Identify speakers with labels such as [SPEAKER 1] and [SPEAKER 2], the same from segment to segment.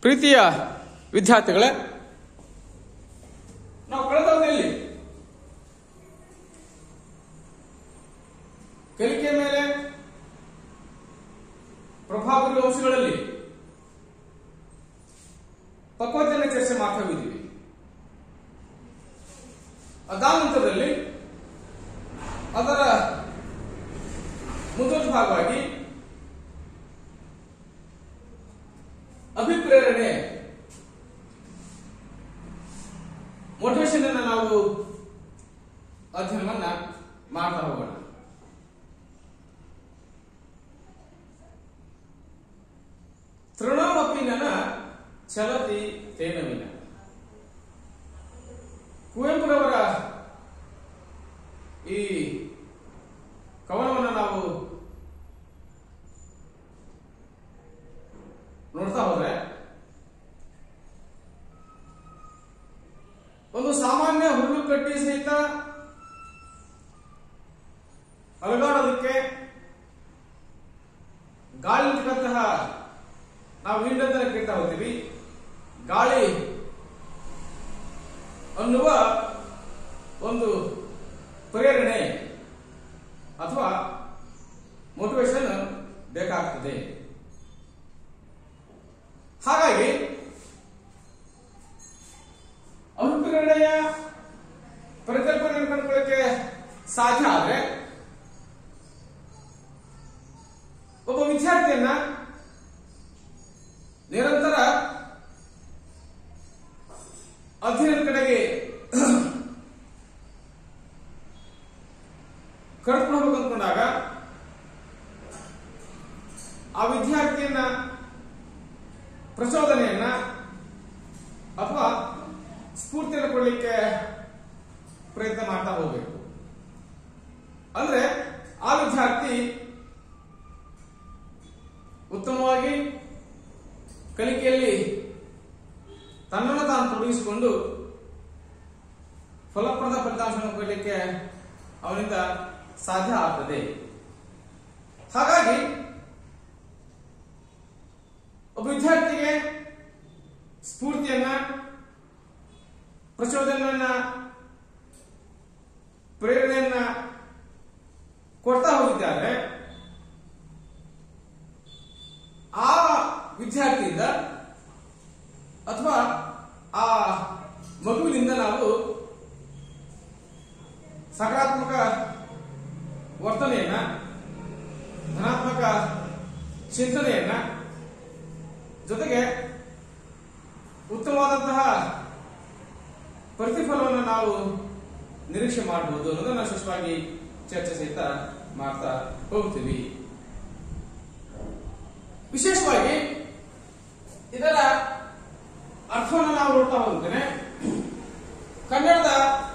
[SPEAKER 1] ಪ್ರೀತಿಯ ವಿದ್ಯಾರ್ಥಿಗಳೇ ನಾವು ಕಳೆದ ಅವಧಿಯಲ್ಲಿ ಕಲಿಕೆಯ ಮೇಲೆ ಪ್ರಭಾವ ಬೀರುವ ಅಂಶಗಳಲ್ಲಿ ಪಕ್ವತೆಯನ್ನು ಚರ್ಚೆ ಮಾಡ್ತಾ ಹೋಗಿದ್ದೀವಿ ಅದಾದ ನಂತರದಲ್ಲಿ ಅದರ ಮುಂದುವರೆದ ಭಾಗವಾಗಿ ಅಭಿಪ್ರೇರಣೆ ಮೋಟಿವೇಶನ್ ಅನ್ನ ನಾವು ಅಧ್ಯಯನವನ್ನ ಮಾಡ್ತಾ ಹೋಗೋಣ ತೃಣಮಪಿ ನನ ಚಲತಿ ತೇನವಿನ ಕುವೆಂಪುರವರ ಈ ಕವನವನ್ನು ನಾವು ನೋಡ್ತಾ ಹೋದ್ರೆ ಒಂದು ಸಾಮಾನ್ಯ ಹುಲ್ಲು ಕಟ್ಟಿ ಸಹಿತ ಅಲಗಾಡೋದಕ್ಕೆ ಗಾಳಿ ಇರ್ತಕ್ಕಂತಹ ನಾವು ಹಿಂಡಂತ ಕೇಳ್ತಾ ಹೋಗ್ತೀವಿ ಗಾಳಿ ಅನ್ನುವ ಒಂದು ಪ್ರೇರಣೆ ಅಥವಾ ಮೋಟಿವೇಶನ್ ಬೇಕಾಗ್ತದೆ ಹಾಗಾಗಿ ಅಭಿಪ್ರೇರಣೆಯ ಪರಿಕಲ್ಪನೆಯನ್ನು ಕಂಡುಕೊಳ್ಳಕ್ಕೆ ಸಾಧ್ಯ ಆದ್ರೆ ಒಬ್ಬ ವಿದ್ಯಾರ್ಥಿಯನ್ನ ನಿರಂತರ ಅಧ್ಯಯನದ ಕಡೆಗೆ ಕರ್ಕೊಂಡು ಹೋಗ್ಬೇಕು ಅಂದ್ಕೊಂಡಾಗ ಆ ವಿದ್ಯಾರ್ಥಿಯನ್ನ ಪ್ರಚೋದನೆಯನ್ನ ಅಥವಾ ಸ್ಫೂರ್ತಿಯನ್ನು ಕೊಡಲಿಕ್ಕೆ ಪ್ರಯತ್ನ ಮಾಡ್ತಾ ಹೋಗಬೇಕು ಅಂದ್ರೆ ಆ ವಿದ್ಯಾರ್ಥಿ ಉತ್ತಮವಾಗಿ ಕಲಿಕೆಯಲ್ಲಿ ತನ್ನನ್ನು ತಾನು ತೊಡಗಿಸಿಕೊಂಡು ಫಲಪ್ರದ ಫಲಿತಾಂಶವನ್ನು ಕೊಡಲಿಕ್ಕೆ ಅವನಿಂದ ಸಾಧ್ಯ ಆಗ್ತದೆ ಹಾಗಾಗಿ ಒಬ್ಬ ವಿದ್ಯಾರ್ಥಿಗೆ ಸ್ಫೂರ್ತಿಯನ್ನ ಪ್ರಚೋದನೆಯನ್ನ ಪ್ರೇರಣೆಯನ್ನ ಕೊಡ್ತಾ ಹೋಗಿದ್ದಾರೆ ಆ ವಿದ್ಯಾರ್ಥಿಯಿಂದ ಅಥವಾ ಆ ಮಗುವಿನಿಂದ ನಾವು ಸಕಾರಾತ್ಮಕ ವರ್ತನೆಯನ್ನ ಧನಾತ್ಮಕ ಚಿಂತನೆಯನ್ನ ಜೊತೆಗೆ ಉತ್ತಮವಾದಂತಹ ಪ್ರತಿಫಲವನ್ನು ನಾವು ನಿರೀಕ್ಷೆ ಮಾಡಬಹುದು ಅನ್ನೋದನ್ನ ವಿಶೇಷವಾಗಿ ಚರ್ಚೆ ಸಹಿತ ಮಾಡ್ತಾ ಹೋಗ್ತೀವಿ ವಿಶೇಷವಾಗಿ ಇದರ ಅರ್ಥವನ್ನು ನಾವು ನೋಡ್ತಾ ಹೋಗ್ತೇನೆ ಕನ್ನಡದ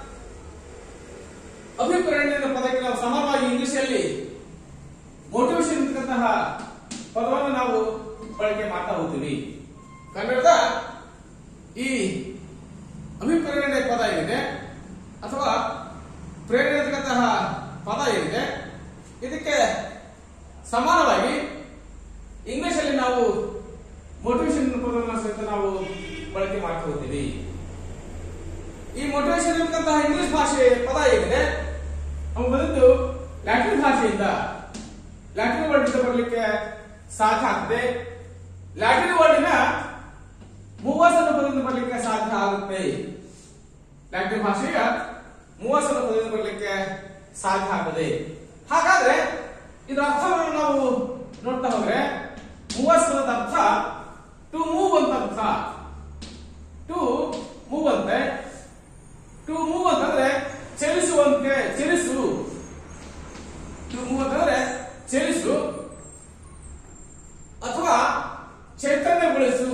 [SPEAKER 1] ಅಭಿಪ್ರೇರಣೆ ಅನ್ನೋ ಪದಕ್ಕೆ ನಾವು ಸಮಾನವಾಗಿ ಇಂಗ್ಲಿಷಲ್ಲಿ ಮೋಟಿವೇಶನ್ ಅಂತಕ್ಕಂತಹ ಪದವನ್ನು ನಾವು ಬಳಕೆ ಮಾಡ್ತಾ ಹೋಗ್ತೀವಿ ಕನ್ನಡದ ಈ ಅಭಿಪ್ರೇರಣೆ ಪದ ಏನಿದೆ ಅಥವಾ ಪ್ರೇರಣೆ ಅಂತಕ್ಕಂತಹ ಪದ ಏನಿದೆ ಇದಕ್ಕೆ ಸಮಾನವಾಗಿ ಇಂಗ್ಲಿಷ್ ಅಲ್ಲಿ ನಾವು ಮೋಟಿವೇಶನ್ ಪದವನ್ನು ಸಹಿತ ನಾವು ಬಳಕೆ ಮಾಡ್ತಾ ಹೋಗ್ತೀವಿ ಈ ಮೋಟಿವೇಶನ್ ಅಂತಕ್ಕಂತಹ ಇಂಗ್ಲಿಷ್ ಭಾಷೆ ಪದ ಏನಿದೆ ಅವು ಬಂದು ಲ್ಯಾಟಿನ್ ಭಾಷೆಯಿಂದ ಲ್ಯಾಟಿನ್ ವರ್ಡ್ ಬರಲಿಕ್ಕೆ ಸಾಧ್ಯ ಆಗ್ತದೆ ಲ್ಯಾಟಿನ್ ವರ್ಡಿನ ಮೂವಸನ ಪದದಿಂದ ಬರಲಿಕ್ಕೆ ಸಾಧ್ಯ ಆಗುತ್ತೆ ಲ್ಯಾಟಿನ್ ಭಾಷೆಯ ಮೂವಸನ ಪದದಿಂದ ಬರಲಿಕ್ಕೆ ಸಾಧ್ಯ ಆಗ್ತದೆ ಹಾಗಾದ್ರೆ ಇದರ ಅರ್ಥವನ್ನು ನಾವು ನೋಡ್ತಾ ಹೋದ್ರೆ ಮೂವಸನದ ಅರ್ಥ ಟು ಮೂವ್ ಅಂತ ಅರ್ಥ ಟು ಮೂವ್ ಅಂತೆ ಟು ಮೂವ್ ಅಂತಂದ್ರೆ ಚಲಿಸುವಂತೆ ಚಲಿಸು ಟು ಮೂವ್ ಅಂತಂದ್ರೆ ಚಲಿಸು ಅಥವಾ ಚೈತನ್ಯಗೊಳಿಸು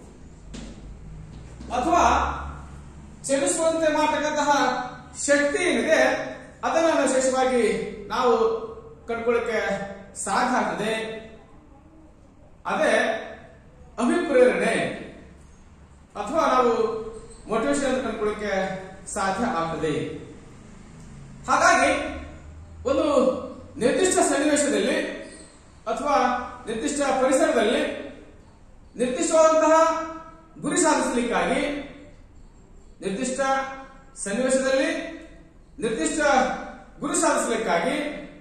[SPEAKER 1] ಅಥವಾ ಚಲಿಸುವಂತೆ ಮಾಡತಕ್ಕಂತಹ ಶಕ್ತಿ ಏನಿದೆ ಅದನ್ನು ವಿಶೇಷವಾಗಿ ನಾವು ಕಂಡುಕೊಳ್ಳಕ್ಕೆ ಸಾಧ್ಯ ಆಗ್ತದೆ ಅದೇ ಅಭಿಪ್ರೇರಣೆ ಅಥವಾ ನಾವು ಮೋಟಿವೇಶನ್ ಅಂತ ಕಂಡುಕೊಳ್ಳಕ್ಕೆ ಸಾಧ್ಯ ಆಗ್ತದೆ ಹಾಗಾಗಿ ಒಂದು ನಿರ್ದಿಷ್ಟ ಸನ್ನಿವೇಶದಲ್ಲಿ ಅಥವಾ ನಿರ್ದಿಷ್ಟ ಪರಿಸರದಲ್ಲಿ ನಿರ್ದಿಷ್ಟವಾದಂತಹ ಗುರಿ ಸಾಧಿಸಲಿಕ್ಕಾಗಿ ನಿರ್ದಿಷ್ಟ ಸನ್ನಿವೇಶದಲ್ಲಿ ನಿರ್ದಿಷ್ಟ ಗುರಿ ಸಾಧಿಸಲಿಕ್ಕಾಗಿ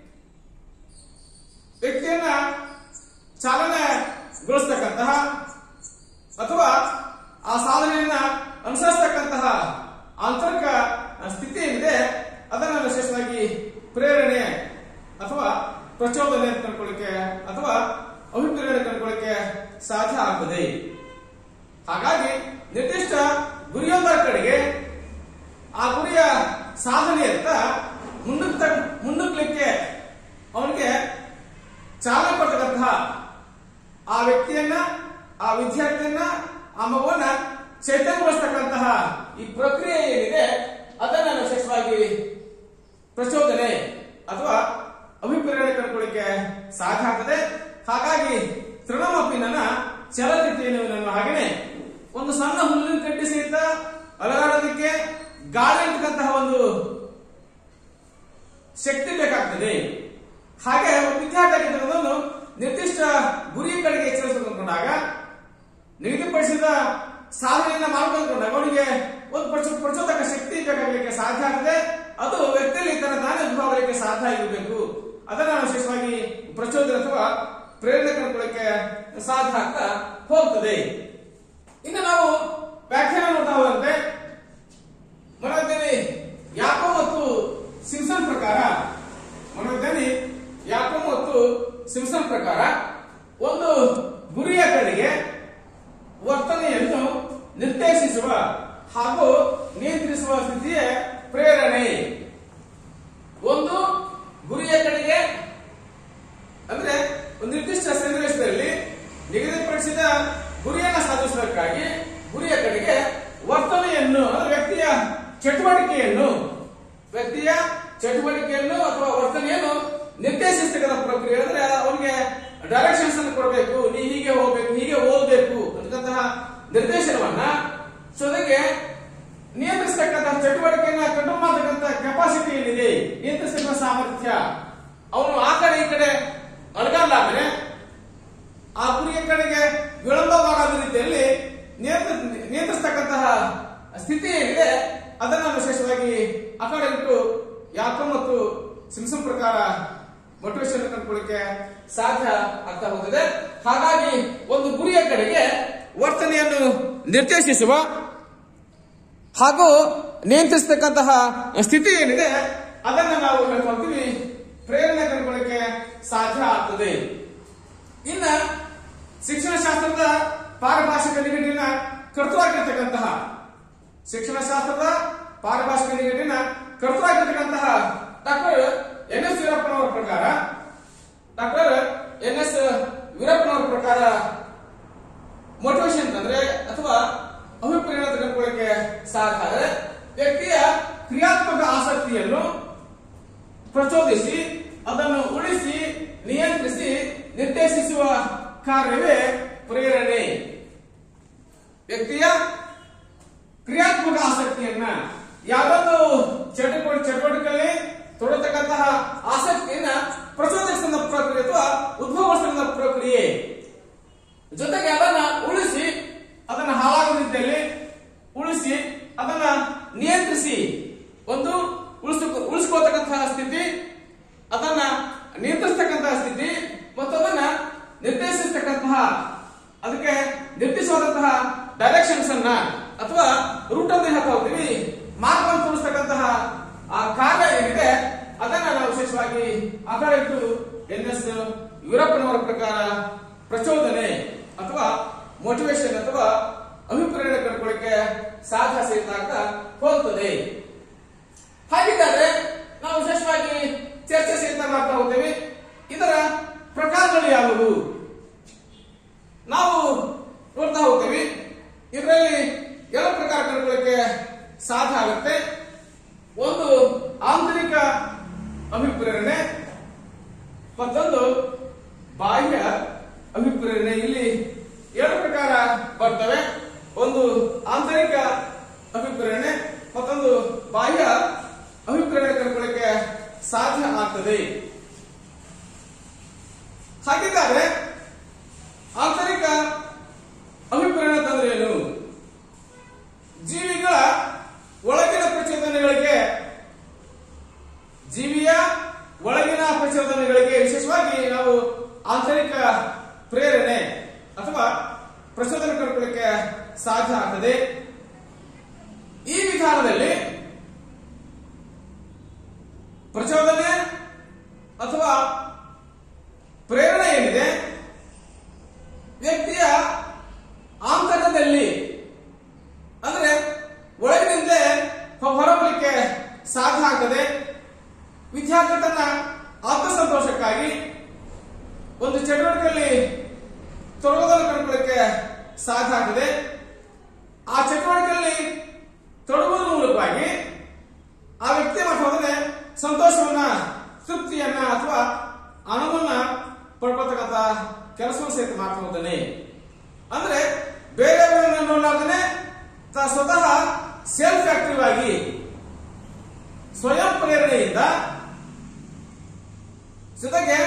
[SPEAKER 1] ವ್ಯಕ್ತಿಯನ್ನ ಚಾಲನೆಗೊಳಿಸ್ತಕ್ಕಂತಹ ಅಥವಾ ಆ ಸಾಧನೆಯನ್ನ ಅನುಸರಿಸತಕ್ಕಂತಹ ಆಂತರಿಕ ಸ್ಥಿತಿ ಏನಿದೆ ಅದನ್ನು ವಿಶೇಷವಾಗಿ ಪ್ರೇರಣೆ ಅಥವಾ ಪ್ರಚೋದನೆ ಅಂತ ಕಂಡುಕೊಳ್ಳಿಕ್ಕೆ ಅಥವಾ ಅಭಿಪ್ರೇರಣೆ ಕಂಡುಕೊಳ್ಳಿಕ್ಕೆ ಸಾಧ್ಯ ಆಗ್ತದೆ ಹಾಗಾಗಿ ನಿರ್ದಿಷ್ಟ ಗುರಿಯೊಂದರ ಕಡೆಗೆ ಆ ಗುರಿಯ ಸಾಧನೆಯತ್ತ ಮುಂದಕ್ಕೆ ಮುಂದಕ್ಲಿಕ್ಕೆ ಅವನಿಗೆ ಚಾಲನೆ ಕೊಡ್ತಕ್ಕಂತಹ ಆ ವ್ಯಕ್ತಿಯನ್ನ ಆ ವಿದ್ಯಾರ್ಥಿಯನ್ನ ಆ ಮಗುವನ್ನ ಚೈತನ್ಯಗೊಳಿಸ್ತಕ್ಕಂತಹ ಈ ಪ್ರಕ್ರಿಯೆ ಏನಿದೆ ಅದನ್ನ ವಿಶೇಷವಾಗಿ ಪ್ರಚೋದನೆ ಅಥವಾ ಅಭಿಪ್ರೇರಣೆ ಕಂಡುಕೊಳ್ಳಿಕ್ಕೆ ಸಾಧ್ಯ ಆಗ್ತದೆ ಹಾಗಾಗಿ ತೃಣಮಪ್ಪಿನ ಚಲತಿಯನ್ನು ಹಾಗೇನೆ ಒಂದು ಸಣ್ಣ ಹುಲ್ಲಿನ ಕಡ್ಡಿ ಸಹಿತ ಅಲಗಾಡೋದಕ್ಕೆ ಗಾಳಿ ಅಂತಕ್ಕಂತಹ ಒಂದು ಶಕ್ತಿ ಬೇಕಾಗ್ತದೆ ಹಾಗೆ ಒಬ್ಬ ವಿದ್ಯಾರ್ಥಿ ಆಗಿದ್ದನ್ನು ನಿರ್ದಿಷ್ಟ ಗುರಿ ಕಡೆಗೆ ಎಚ್ಚರಿಸಿಕೊಂಡಾಗ ನಿಗದಿಪಡಿಸಿದ ಸಾಧನೆಯನ್ನ ಮಾಡಿಕೊಂಡ್ಕೊಂಡಾಗ ಅವನಿಗೆ ಒಂದು ಪ್ರಚೋ- ಪ್ರಚೋದಕ ಶಕ್ತಿ ಬೇಕಾಗಲಿಕ್ಕೆ ಸಾಧ್ಯ ಆಗ್ತದೆ ಅದು ವ್ಯಕ್ತಿಯಲ್ಲಿ ತನ್ನ ತಾನೇ ಅನುಭವ ಆಗಲಿಕ್ಕೆ ಸಾಧ್ಯ ಆಗಿರಬೇಕು ಅದನ್ನ ವಿಶೇಷವಾಗಿ ಪ್ರಚೋದನೆ ಅಥವಾ ಪ್ರೇರಣೆ ಕಂಡುಕೊಳ್ಳಿಕ್ಕೆ ಸಾಧ್ಯ ಆಗ್ತಾ ಹೋಗ್ತದೆ ಇನ್ನು ನಾವು ವ್ಯಾಖ್ಯಾನ ನೋಡ್ತಾ ಹೋದಂತೆ ಮನೋವಿಜ್ಞಾನಿ ಯಾಕೋ ಮತ್ತು ಸಿಮ್ಸನ್ ಪ್ರಕಾರ ಮನೋವಿಜ್ಞಾನಿ ಯಾಕೋ ಮತ್ತು ಸಿಮ್ಸನ್ ಪ್ರಕಾರ ಒಂದು ಗುರಿಯ ಕಡೆಗೆ ವರ್ತನೆಯನ್ನು ನಿರ್ದೇಶಿಸುವ ಹಾಗೂ ನಿಯಂತ್ರಿಸುವ ಸ್ಥಿತಿಯೇ ಪ್ರೇರಣೆ ಒಂದು ಗುರಿಯ ಕಡೆಗೆ ಅಂದ್ರೆ ಒಂದು ನಿರ್ದಿಷ್ಟ ಸನ್ನಿವೇಶದಲ್ಲಿ ನಿಗದಿಪಡಿಸಿದ ಗುರಿಯನ್ನು ಸಾಧಿಸುವುದಕ್ಕಾಗಿ ಗುರಿಯ ಕಡೆಗೆ ವರ್ತನೆಯನ್ನು ಅಂದ್ರೆ ವ್ಯಕ್ತಿಯ ಚಟುವಟಿಕೆಯನ್ನು ವ್ಯಕ್ತಿಯ ಚಟುವಟಿಕೆಯನ್ನು ಅಥವಾ ವರ್ತನೆಯನ್ನು ನಿರ್ದೇಶಿಸತಕ್ಕಂಥ ಪ್ರಕ್ರಿಯೆ ಅಂದ್ರೆ ಅವನಿಗೆ ಡೈರೆಕ್ಷನ್ಸ್ ಅನ್ನು ಕೊಡಬೇಕು ನೀ ಹೀಗೆ ಹೋಗ್ಬೇಕು ಹೀಗೆ ಓದಬೇಕು ಅಂತಕ್ಕಂತಹ ನಿರ್ದೇಶನವನ್ನ ಜೊತೆಗೆ ನಿಯಂತ್ರಿಸತಕ್ಕಂತಹ ಚಟುವಟಿಕೆಯನ್ನ ಕಂಟ್ರೋಲ್ ಮಾಡತಕ್ಕಂಥ ಕೆಪಾಸಿಟಿ ಏನಿದೆ ನಿಯಂತ್ರಿಸತಕ್ಕಂಥ ಸಾಮರ್ಥ್ಯ ಅವನು ಆ ಕಡೆ ಈ ಕಡೆ ಅಡಗಲ್ಲಾದ್ರೆ ಆ ಗುರಿಯ ಕಡೆಗೆ ವಿಳಂಬವಾಗದ ರೀತಿಯಲ್ಲಿ ನಿಯಂತ್ರ ನಿಯಂತ್ರಿಸತಕ್ಕಂತಹ ಸ್ಥಿತಿ ಏನಿದೆ ಅದನ್ನ ವಿಶೇಷವಾಗಿ ಆ ಕಡೆ ಇಟ್ಟು ಯಾಕೋ ಮತ್ತು ಸಿಮ್ಸನ್ ಪ್ರಕಾರ ಮೋಟಿವೇಶನ್ ಕಂಡುಕೊಳ್ಳಿಕ್ಕೆ ಸಾಧ್ಯ ಆಗ್ತಾ ಹೋಗಿದೆ ಹಾಗಾಗಿ ಒಂದು ಗುರಿಯ ಕಡೆಗೆ ವರ್ತನೆಯನ್ನು ನಿರ್ದೇಶಿಸುವ ಹಾಗೂ ನಿಯಂತ್ರಿಸತಕ್ಕಂತಹ ಸ್ಥಿತಿ ಏನಿದೆ ಅದನ್ನ ನಾವು ಹೇಳ್ತಾ ಹೋಗ್ತೀವಿ ಪ್ರೇರಣೆ ಕಂಡುಕೊಳ್ಳಿಕ್ಕೆ ಸಾಧ್ಯ ಆಗ್ತದೆ ಇನ್ನ ಶಿಕ್ಷಣ ಶಾಸ್ತ್ರದ ಪಾರಿಭಾಷಿಕ ನಿಘಂಟಿನ ಕರ್ತೃವಾಗಿರ್ತಕ್ಕಂತಹ ಶಿಕ್ಷಣ ಶಾಸ್ತ್ರದ ಪಾರಿಭಾಷಿಕ ನಿಘಂಟಿನ ಕರ್ತೃವಾಗಿರ್ತಕ್ಕಂತಹ ಡಾಕ್ಟರ್ ಎನ್ ಎಸ್ ವೀರಪ್ಪನವರ ಪ್ರಕಾರ ಡಾಕ್ಟರ್ ಎನ್ ಎಸ್ ವೀರಪ್ಪನವರ ಪ್ರಕಾರ ಮೋಟಿವೇಶನ್ ಅಂದ್ರೆ ಅಥವಾ ಅಭಿಪ್ರೇರಣೆ ತೆಗೆದುಕೊಳ್ಳಕ್ಕೆ ಸಾಧ್ಯ ಆದರೆ ವ್ಯಕ್ತಿಯ ಕ್ರಿಯಾತ್ಮಕ ಆಸಕ್ತಿಯನ್ನು ಪ್ರಚೋದಿಸಿ ಅದನ್ನು ಉಳಿಸಿ ನಿಯಂತ್ರಿಸಿ ನಿರ್ದೇಶಿಸುವ ಕಾರ್ಯವೇ ಪ್ರೇರಣೆ ವ್ಯಕ್ತಿಯ ಕ್ರಿಯಾತ್ಮಕ ಆಸಕ್ತಿಯನ್ನ ಯಾವುದೊಂದು ಚಟುವಟಿಕೆ ಚಟುವಟಿಕೆಯಲ್ಲಿ ತೊಡತಕ್ಕಂತಹ ಆಸಕ್ತಿಯನ್ನ ಪ್ರಚೋದಿಸಿದ ಪ್ರಕ್ರಿಯೆ ಅಥವಾ ಉದ್ಭವಿಸಿದ ಪ್ರಕ್ರಿಯೆ ಜೊತೆಗೆ ಅದನ್ನ ಉಳಿಸಿ ಅದನ್ನ ಹಾಳಾಗದ ರೀತಿಯಲ್ಲಿ ಉಳಿಸಿ ಅದನ್ನ ನಿಯಂತ್ರಿಸಿ ಒಂದು ಉಳಿಸಿ ಉಳಿಸ್ಕೋತಕ್ಕಂತಹ ಸ್ಥಿತಿ ಅದನ್ನ ನಿಯಂತ್ರಿಸತಕ್ಕಂತಹ ಸ್ಥಿತಿ ಮತ್ತು ಅದನ್ನ ನಿರ್ದೇಶಿಸತಕ್ಕಂತಹ ಅದಕ್ಕೆ ನಿರ್ದಿಷ್ಟವಾದಂತಹ ಡೈರೆಕ್ಷನ್ಸ್ ಅನ್ನ ಅಥವಾ ರೂಟ್ ಅಂತ ಹೇಳ್ತಾ ಹೋಗ್ತೀವಿ ಮಾರ್ಗವನ್ನು ತೋರಿಸ್ತಕ್ಕಂತಹ ಆ ಕಾರ್ಯ ಏನಿದೆ ಅದನ್ನ ನಾವು ವಿಶೇಷವಾಗಿ ಆ ಕಡೆ ಇಟ್ಟು ಎನ್ ಎಸ್ ವೀರಪ್ಪನವರ ಪ್ರಕಾರ ಪ್ರಚೋದನೆ ಅಥವಾ ಮೋಟಿವೇಶನ್ ಅಥವಾ ಅಭಿಪ್ರೇರಣೆ ಕಂಡುಕೊಳ್ಳಿಕ್ಕೆ ಸಾಧ್ಯ ಸಹಿತ ಆಗ್ತಾ ಹೋಗ್ತದೆ ಹಾಗಿದ್ದರೆ ನಾವು ವಿಶೇಷವಾಗಿ ಚರ್ಚೆ ಸಹಿತ ಮಾಡ್ತಾ ಹೋಗ್ತೇವೆ ಇದರ ಪ್ರಕಾರಗಳು ಯಾವುವು ನಾವು ನೋಡ್ತಾ ಹೋಗ್ತೇವೆ ಇದರಲ್ಲಿ ಎಲ್ಲ ಪ್ರಕಾರ ಕಂಡುಕೊಳ್ಳಿಕ್ಕೆ ಸಾಧ್ಯ ಆಗುತ್ತೆ ಒಂದು ಆಂತರಿಕ ಅಭಿಪ್ರೇರಣೆ ಮತ್ತೊಂದು ಬಾಹ್ಯ ಅಭಿಪ್ರೇರಣೆ ಇಲ್ಲಿ ಎರಡು ಪ್ರಕಾರ ಬರ್ತವೆ ಒಂದು ಆಂತರಿಕ ಅಭಿಪ್ರೇರಣೆ ಮತ್ತೊಂದು ಬಾಹ್ಯ ಅಭಿಪ್ರೇರಣೆ ಕಂಡುಕೊಳ್ಳಿಕ್ಕೆ ಸಾಧ್ಯ ಆಗ್ತದೆ ಹಾಗಿದ್ದರೆ ಆಂತರಿಕ ಅಭಿಪ್ರೇರಣೆ ತಂದ್ರೆ ಏನು ಆಂತರಿಕ ಪ್ರೇರಣೆ ಅಥವಾ ಪ್ರಚೋದನೆ ಕಂಡುಕೊಳ್ಳಕ್ಕೆ ಸಾಧ್ಯ ಆಗ್ತದೆ ಈ ವಿಧಾನದಲ್ಲಿ ಪ್ರಚೋದನೆ ಅಥವಾ ಪ್ರೇರಣೆ ಏನಿದೆ ವ್ಯಕ್ತಿಯ ಆಂತರ್ಯದಲ್ಲಿ ಅಂದ್ರೆ ಒಳಗಿನಿಂದಲೇ ಹೊರಬಲಿಕ್ಕೆ ಸಾಧ್ಯ ಆಗ್ತದೆ ವಿದ್ಯಾರ್ಥಿ ತನ್ನ ಆತ್ಮಸಂತೋಷಕ್ಕಾಗಿ ಒಂದು ಚಟುವಟಿಕೆಯಲ್ಲಿ ತೊಡಗೋದನ್ನು ಕಂಡುಕೊಳ್ಳಕ್ಕೆ ಸಾಧ್ಯ ಆಗ್ತದೆ ಆ ಚಟುವಟಿಕೆಯಲ್ಲಿ ತೊಡಗುವುದರ ಮೂಲಕವಾಗಿ ಆ ವ್ಯಕ್ತಿ ಮಾತ್ರ ಸಂತೋಷವನ್ನ ತೃಪ್ತಿಯನ್ನ ಅಥವಾ ಅನುವನ್ನ ಪಡ್ಕೊಳ್ತಕ್ಕಂಥ ಕೆಲಸವನ್ನು ಸಹಿತ ಮಾಡ್ತಾ ಹೋಗ್ತಾನೆ ಅಂದ್ರೆ ಬೇರೆಯವರನ್ನ ನೋಡಲಾರ್ದೇನೆ ತ- ಸ್ವತಃ ಸೆಲ್ಫ್ ಆಕ್ಟಿವ್ ಆಗಿ ಸ್ವಯಂ ಪ್ರೇರಣೆಯಿಂದ ಜೊತೆಗೆ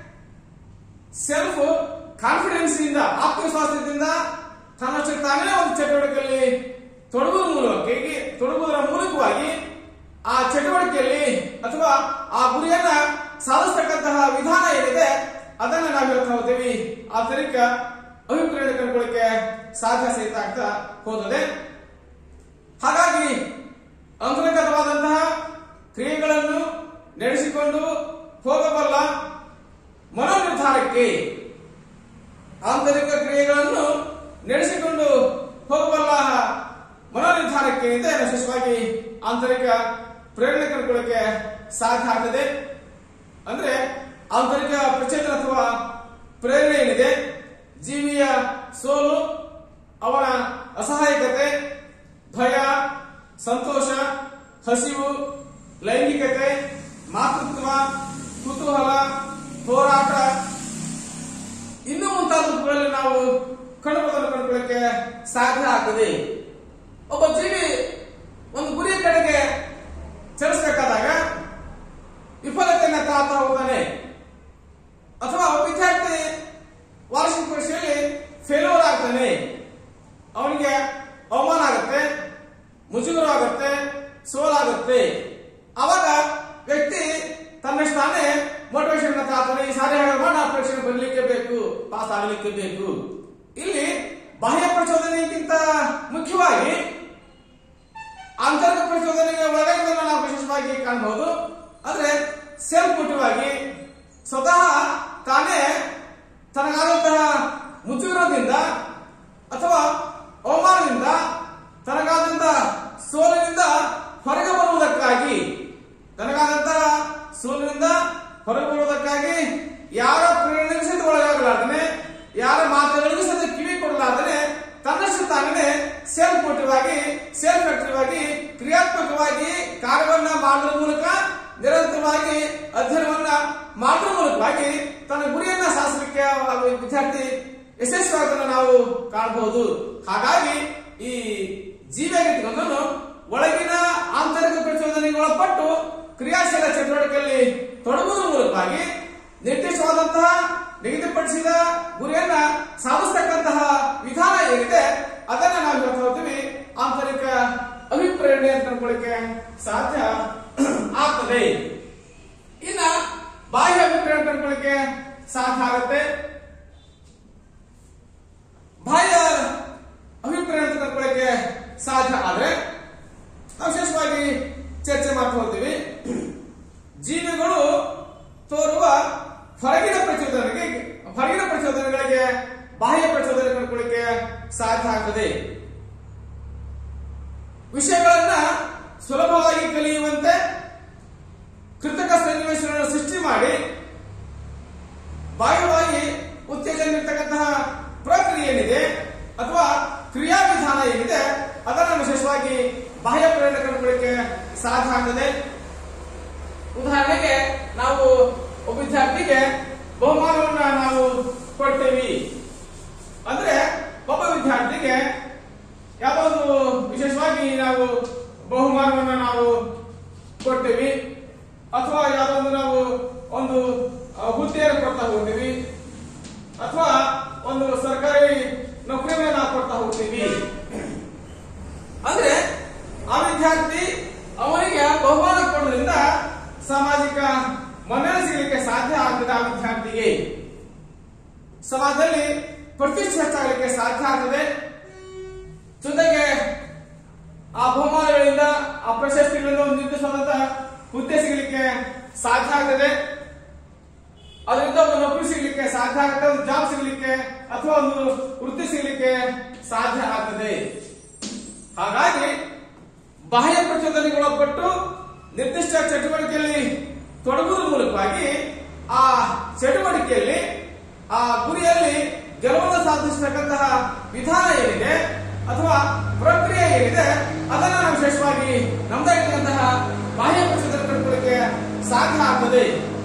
[SPEAKER 1] ಸೆಲ್ಫ್ ಕಾನ್ಫಿಡೆನ್ಸ್ ಇಂದ ಆತ್ಮವಿಶ್ವಾಸದಿಂದ ತನ್ನಷ್ಟಕ್ಕೆ ತಾನೇ ಒಂದು ಚಟುವಟಿಕೆಯಲ್ಲಿ ತೊಡಗುವ ಮೂಲಕವಾಗಿ ತೊಡಗುವುದರ ಮೂಲಕವಾಗಿ ಆ ಚಟುವಟಿಕೆಯಲ್ಲಿ ಅಥವಾ ಆ ಗುರಿಯನ್ನ ಸಾಧಿಸತಕ್ಕಂತಹ ವಿಧಾನ ಏನಿದೆ ಅದನ್ನ ನಾವು ಹೇಳ್ತಾ ಹೋಗ್ತೀವಿ ಆಂತರಿಕ ಅಭಿಪ್ರಾಯ ಕಂಡುಕೊಳ್ಳಿಕ್ಕೆ ಸಾಧ್ಯ ಸಹಿತ ಆಗ್ತಾ ಹೋದರೆ ಹಾಗಾಗಿ ಅಂತರ್ಗತವಾದಂತಹ ಕ್ರಿಯೆಗಳನ್ನು ನಡೆಸಿಕೊಂಡು ಹೋಗಬಲ್ಲ ಮನೋನಿರ್ಧಾರಕ್ಕೆ ಆಂತರಿಕ ಕ್ರಿಯೆಗಳನ್ನು ನಡೆಸಿಕೊಂಡು ಹೋಗಬಲ್ಲ ಮನೋನಿರ್ಧಾರಕ್ಕೆ ಇದೆ ವಿಶೇಷವಾಗಿ ಆಂತರಿಕ ಪ್ರೇರಣೆ ಕಂಡುಕೊಳ್ಳಕ್ಕೆ ಸಾಧ್ಯ ಆಗ್ತದೆ ಅಂದ್ರೆ ಆಂತರಿಕ ಪ್ರಚೇತನ ಅಥವಾ ಪ್ರೇರಣೆ ಏನಿದೆ ಜೀವಿಯ ಸೋಲು ಅವನ ಅಸಹಾಯಕತೆ ಭಯ ಸಂತೋಷ ಹಸಿವು ಲೈಂಗಿಕತೆ ಮಾತೃತ್ವ ಕುತೂಹಲ ಹೋರಾಟ ಇನ್ನೂ ಮುಂತಾದವುಗಳಲ್ಲಿ ನಾವು ಕಂಡುಕೊಳ್ಳಲು ಕಂಡುಕೊಳ್ಳಕ್ಕೆ ಸಾಧ್ಯ ಆಗ್ತದೆ ಒಬ್ಬ ಜೀವಿ ಒಂದು ಗುರಿಯ ಕಡೆಗೆ ಚಲಿಸಬೇಕಾದಾಗ ವಿಫಲತೆಯನ್ನು ತಾಳ್ತಾ ಹೋಗ್ತಾನೆ ಅಥವಾ ಒಬ್ಬ ವಿದ್ಯಾರ್ಥಿ ವಾರ್ಷಿಕ ಪರೀಕ್ಷೆಯಲ್ಲಿ ಫೇಲ್ಯೂರ್ ಆಗ್ತಾನೆ ಅವನಿಗೆ ಅವಮಾನ ಆಗುತ್ತೆ ಮುಜುಗರ ಆಗುತ್ತೆ ಸೋಲಾಗುತ್ತೆ ಅವಾಗ ವ್ಯಕ್ತಿ ತನ್ನಷ್ಟು ತಾನೇ ಮೋಟಿವೇಶನ್ ತಾಳ್ತಾನೆ ಈ ಸಾರಿ ಹಾಗೆ ಮಾಡಿ ಆ ಪರೀಕ್ಷೆ ಬರಲಿಕ್ಕೆ ಬೇಕು ಪಾಸ್ ಆಗಲಿಕ್ಕೆ ಬೇಕು ಇಲ್ಲಿ ಬಾಹ್ಯ ಪ್ರಚೋದನೆಗಿಂತ ಮುಖ್ಯವಾಗಿ ಆಂತರಿಕ ಪ್ರಚೋದನೆಗೆ ಒಳಗಾಗಿದ್ದನ್ನು ನಾವು ವಿಶೇಷವಾಗಿ ಕಾಣಬಹುದು ಆದ್ರೆ ಸೆಲ್ಫ್ ಮೋಟಿವ್ ಆಗಿ ಸ್ವತಃ ತಾನೇ ತನಗಾದಂತಹ ಮುಜುಗರದಿಂದ ಅಥವಾ ಅವಮಾನದಿಂದ ತನಗಾದಂತಹ ಸೋಲಿನಿಂದ ಹೊರಗೆ ಬರುವುದಕ್ಕಾಗಿ ತನಗಾದಂತಹ ಸೋಲಿನಿಂದ ಹೊರಗೆ ಬರುವುದಕ್ಕಾಗಿ ಯಾರ ಪ್ರೇರಣೆಗೆ ಸಹಿತ ಒಳಗಾಗಲಾರ್ದನೆ ಯಾರ ಮಾತುಗಳಿಗೂ ಸಹಿತ ಕಿವಿ ಕೊಡಲಾರ್ದನೆ ತನ್ನಷ್ಟು ತಾನೇ ಸೆಲ್ಫ್ ಮೋಟಿವ್ ಆಗಿ ಸೆಲ್ಫ್ ಆಕ್ಟಿವ್ ಆಗಿ ಕ್ರಿಯಾತ್ಮಕವಾಗಿ ಕಾರ್ಯವನ್ನ ಮಾಡುವ ಮೂಲಕ ನಿರಂತರವಾಗಿ ಅಧ್ಯಯನವನ್ನ ಮಾಡುವ ಮೂಲಕವಾಗಿ ತನ್ನ ಗುರಿಯನ್ನ ಸಾಧಿಸಲಿಕ್ಕೆ ಆ ವಿದ್ಯಾರ್ಥಿ ಯಶಸ್ವಿಯಾಗೋದನ್ನ ನಾವು ಕಾಣಬಹುದು ಹಾಗಾಗಿ ಈ ಜೀವಿಯಾಗಿದ್ದನ್ನು ಒಳಗಿನ ಆಂತರಿಕ ಪ್ರಚೋದನೆಗೆ ಒಳಪಟ್ಟು ಕ್ರಿಯಾಶೀಲ ಚಟುವಟಿಕೆಯಲ್ಲಿ ತೊಡಗುವುದರ ಮೂಲಕವಾಗಿ ನಿರ್ದಿಷ್ಟವಾದಂತಹ ನಿಗದಿಪಡಿಸಿದ ಗುರಿಯನ್ನ ಸಾಧಿಸತಕ್ಕಂತಹ ವಿಧಾನ ಏನಿದೆ ಅದನ್ನ ನಾವು ಹೇಳ್ತಾ ಹೋಗ್ತೀವಿ ಆಂತರಿಕ ಅಭಿಪ್ರೇರಣೆ ಅಂತ ಅನ್ಕೊಳ್ಳಿಕ್ಕೆ ಸಾಧ್ಯ ಆಗ್ತದೆ ಇನ್ನ ಬಾಹ್ಯ ಅಭಿಪ್ರೇರಣೆ ಅಂತ ಅನ್ಕೊಳ್ಳಿಕ್ಕೆ ಸಾಧ್ಯ ಆಗುತ್ತೆ ಬಾಹ್ಯ ಅಭಿಪ್ರಾಯ ಅಂತ ಕರ್ಕೊಳ್ಳಿಕ್ಕೆ ಸಾಧ್ಯ ಆದ್ರೆ ನಾವು ವಿಶೇಷವಾಗಿ ಚರ್ಚೆ ಮಾಡ್ತಾ ಹೋಗ್ತೀವಿ ಜೀವಿಗಳು ತೋರುವ ಹೊರಗಿನ ಪ್ರಚೋದನೆಗೆ ಹೊರಗಿನ ಪ್ರಚೋದನೆಗಳಿಗೆ ಬಾಹ್ಯ ಪ್ರಚೋದನೆ ಕಂಡುಕೊಳ್ಳಿಕ್ಕೆ ಸಾಧ್ಯ ಆಗ್ತದೆ ವಿಷಯಗಳನ್ನ ಸುಲಭವಾಗಿ ಕಲಿಯುವಂತೆ ಕೃತಕ ಸನ್ನಿವೇಶಗಳನ್ನು ಸೃಷ್ಟಿ ಮಾಡಿ ಬಾಹ್ಯವಾಗಿ ಉತ್ತೇಜನ ಇರ್ತಕ್ಕಂತಹ ಪ್ರಕ್ರಿಯೆ ಏನಿದೆ ಅಥವಾ ಕ್ರಿಯಾವಿಧಾನ ಏನಿದೆ ಅದನ್ನು ವಿಶೇಷವಾಗಿ ಬಾಹ್ಯ ಪ್ರೇರಣೆ ಕಂಡುಕೊಳ್ಳಿಕ್ಕೆ ಸಾಧ್ಯ ಆಗ್ತದೆ ಉದಾಹರಣೆಗೆ ನಾವು ಒಬ್ಬ ವಿದ್ಯಾರ್ಥಿಗೆ ಬಹುಮಾನವನ್ನ ನಾವು ಕೊಡ್ತೇವೆ ಅಂದ್ರೆ ಒಬ್ಬ ವಿದ್ಯಾರ್ಥಿಗೆ ಯಾವುದೋ ಒಂದು ವಿಶೇಷವಾಗಿ ನಾವು ಬಹುಮಾನವನ್ನ ನಾವು ಕೊಡ್ತೇವೆ ಅಥವಾ ಯಾವುದೋ ಒಂದು ನಾವು ಒಂದು ಆ, ಹುದ್ದೆಯನ್ನು ಕೊಡ್ತಾ ಹೋಗ್ತೀವಿ ಅಥವಾ ಒಂದು ಸರ್ಕಾರಿ ನೌಕರಿಯನ್ನು ನಾವು ಕೊಡ್ತಾ ಹೋಗ್ತೀವಿ ಅಂದ್ರೆ ಆ ವಿದ್ಯಾರ್ಥಿ ಅವನಿಗೆ ಬಹುಮಾನ ಕೊಡೋದ್ರಿಂದ ಸಾಮಾಜಿಕ ಮನ್ನಣೆ ಸಿಗಲಿಕ್ಕೆ ಸಾಧ್ಯ ಆಗ್ತದೆ ಆ ವಿದ್ಯಾರ್ಥಿಗೆ ಸಮಾಜದಲ್ಲಿ ಪ್ರತಿಷ್ಠೆ ಹೆಚ್ಚಾಗಲಿಕ್ಕೆ ಸಾಧ್ಯ ಆಗ್ತದೆ ಜೊತೆಗೆ ಆ ಬಹುಮಾನಗಳಿಂದ ಆ ಪ್ರಶಸ್ತಿಗಳಿಂದ ಒಂದು ನಿರ್ದಿಷ್ಟವಾದಂತಹ ಹುದ್ದೆ ಸಿಗಲಿಕ್ಕೆ ಸಾಧ್ಯ ಆಗ್ತದೆ ಅದರಿಂದ ಒಂದು ನೌಕರಿ ಸಿಗಲಿಕ್ಕೆ ಸಾಧ್ಯ ಆಗುತ್ತೆ ಒಂದು ಜಾಬ್ ಸಿಗಲಿಕ್ಕೆ ಅಥವಾ ಒಂದು ವೃತ್ತಿ ಸಿಗಲಿಕ್ಕೆ ಸಾಧ್ಯ ಆಗ್ತದೆ ಹಾಗಾಗಿ ಬಾಹ್ಯ ಪ್ರಚೋದನೆಗೊಳಪಟ್ಟು ನಿರ್ದಿಷ್ಟ ಚಟುವಟಿಕೆಯಲ್ಲಿ ತೊಡಗುವುದರ ಮೂಲಕವಾಗಿ ಆ ಚಟುವಟಿಕೆಯಲ್ಲಿ ಆ ಗುರಿಯಲ್ಲಿ ಗೆಲುವನ್ನು ಸಾಧಿಸತಕ್ಕಂತಹ ವಿಧಾನ ಏನಿದೆ ಅಥವಾ ಪ್ರಕ್ರಿಯೆ ಏನಿದೆ ಅದನ್ನ ನಾವು ವಿಶೇಷವಾಗಿ ನಮ್ದಾಗಿರ್ತಕ್ಕಂತಹ ಬಾಹ್ಯ ಪ್ರಚೋದನೆ ಪಡ್ಕೊಳ್ಳಿಕ್ಕೆ ಸಾಧ್ಯ ಆಗ್ತದೆ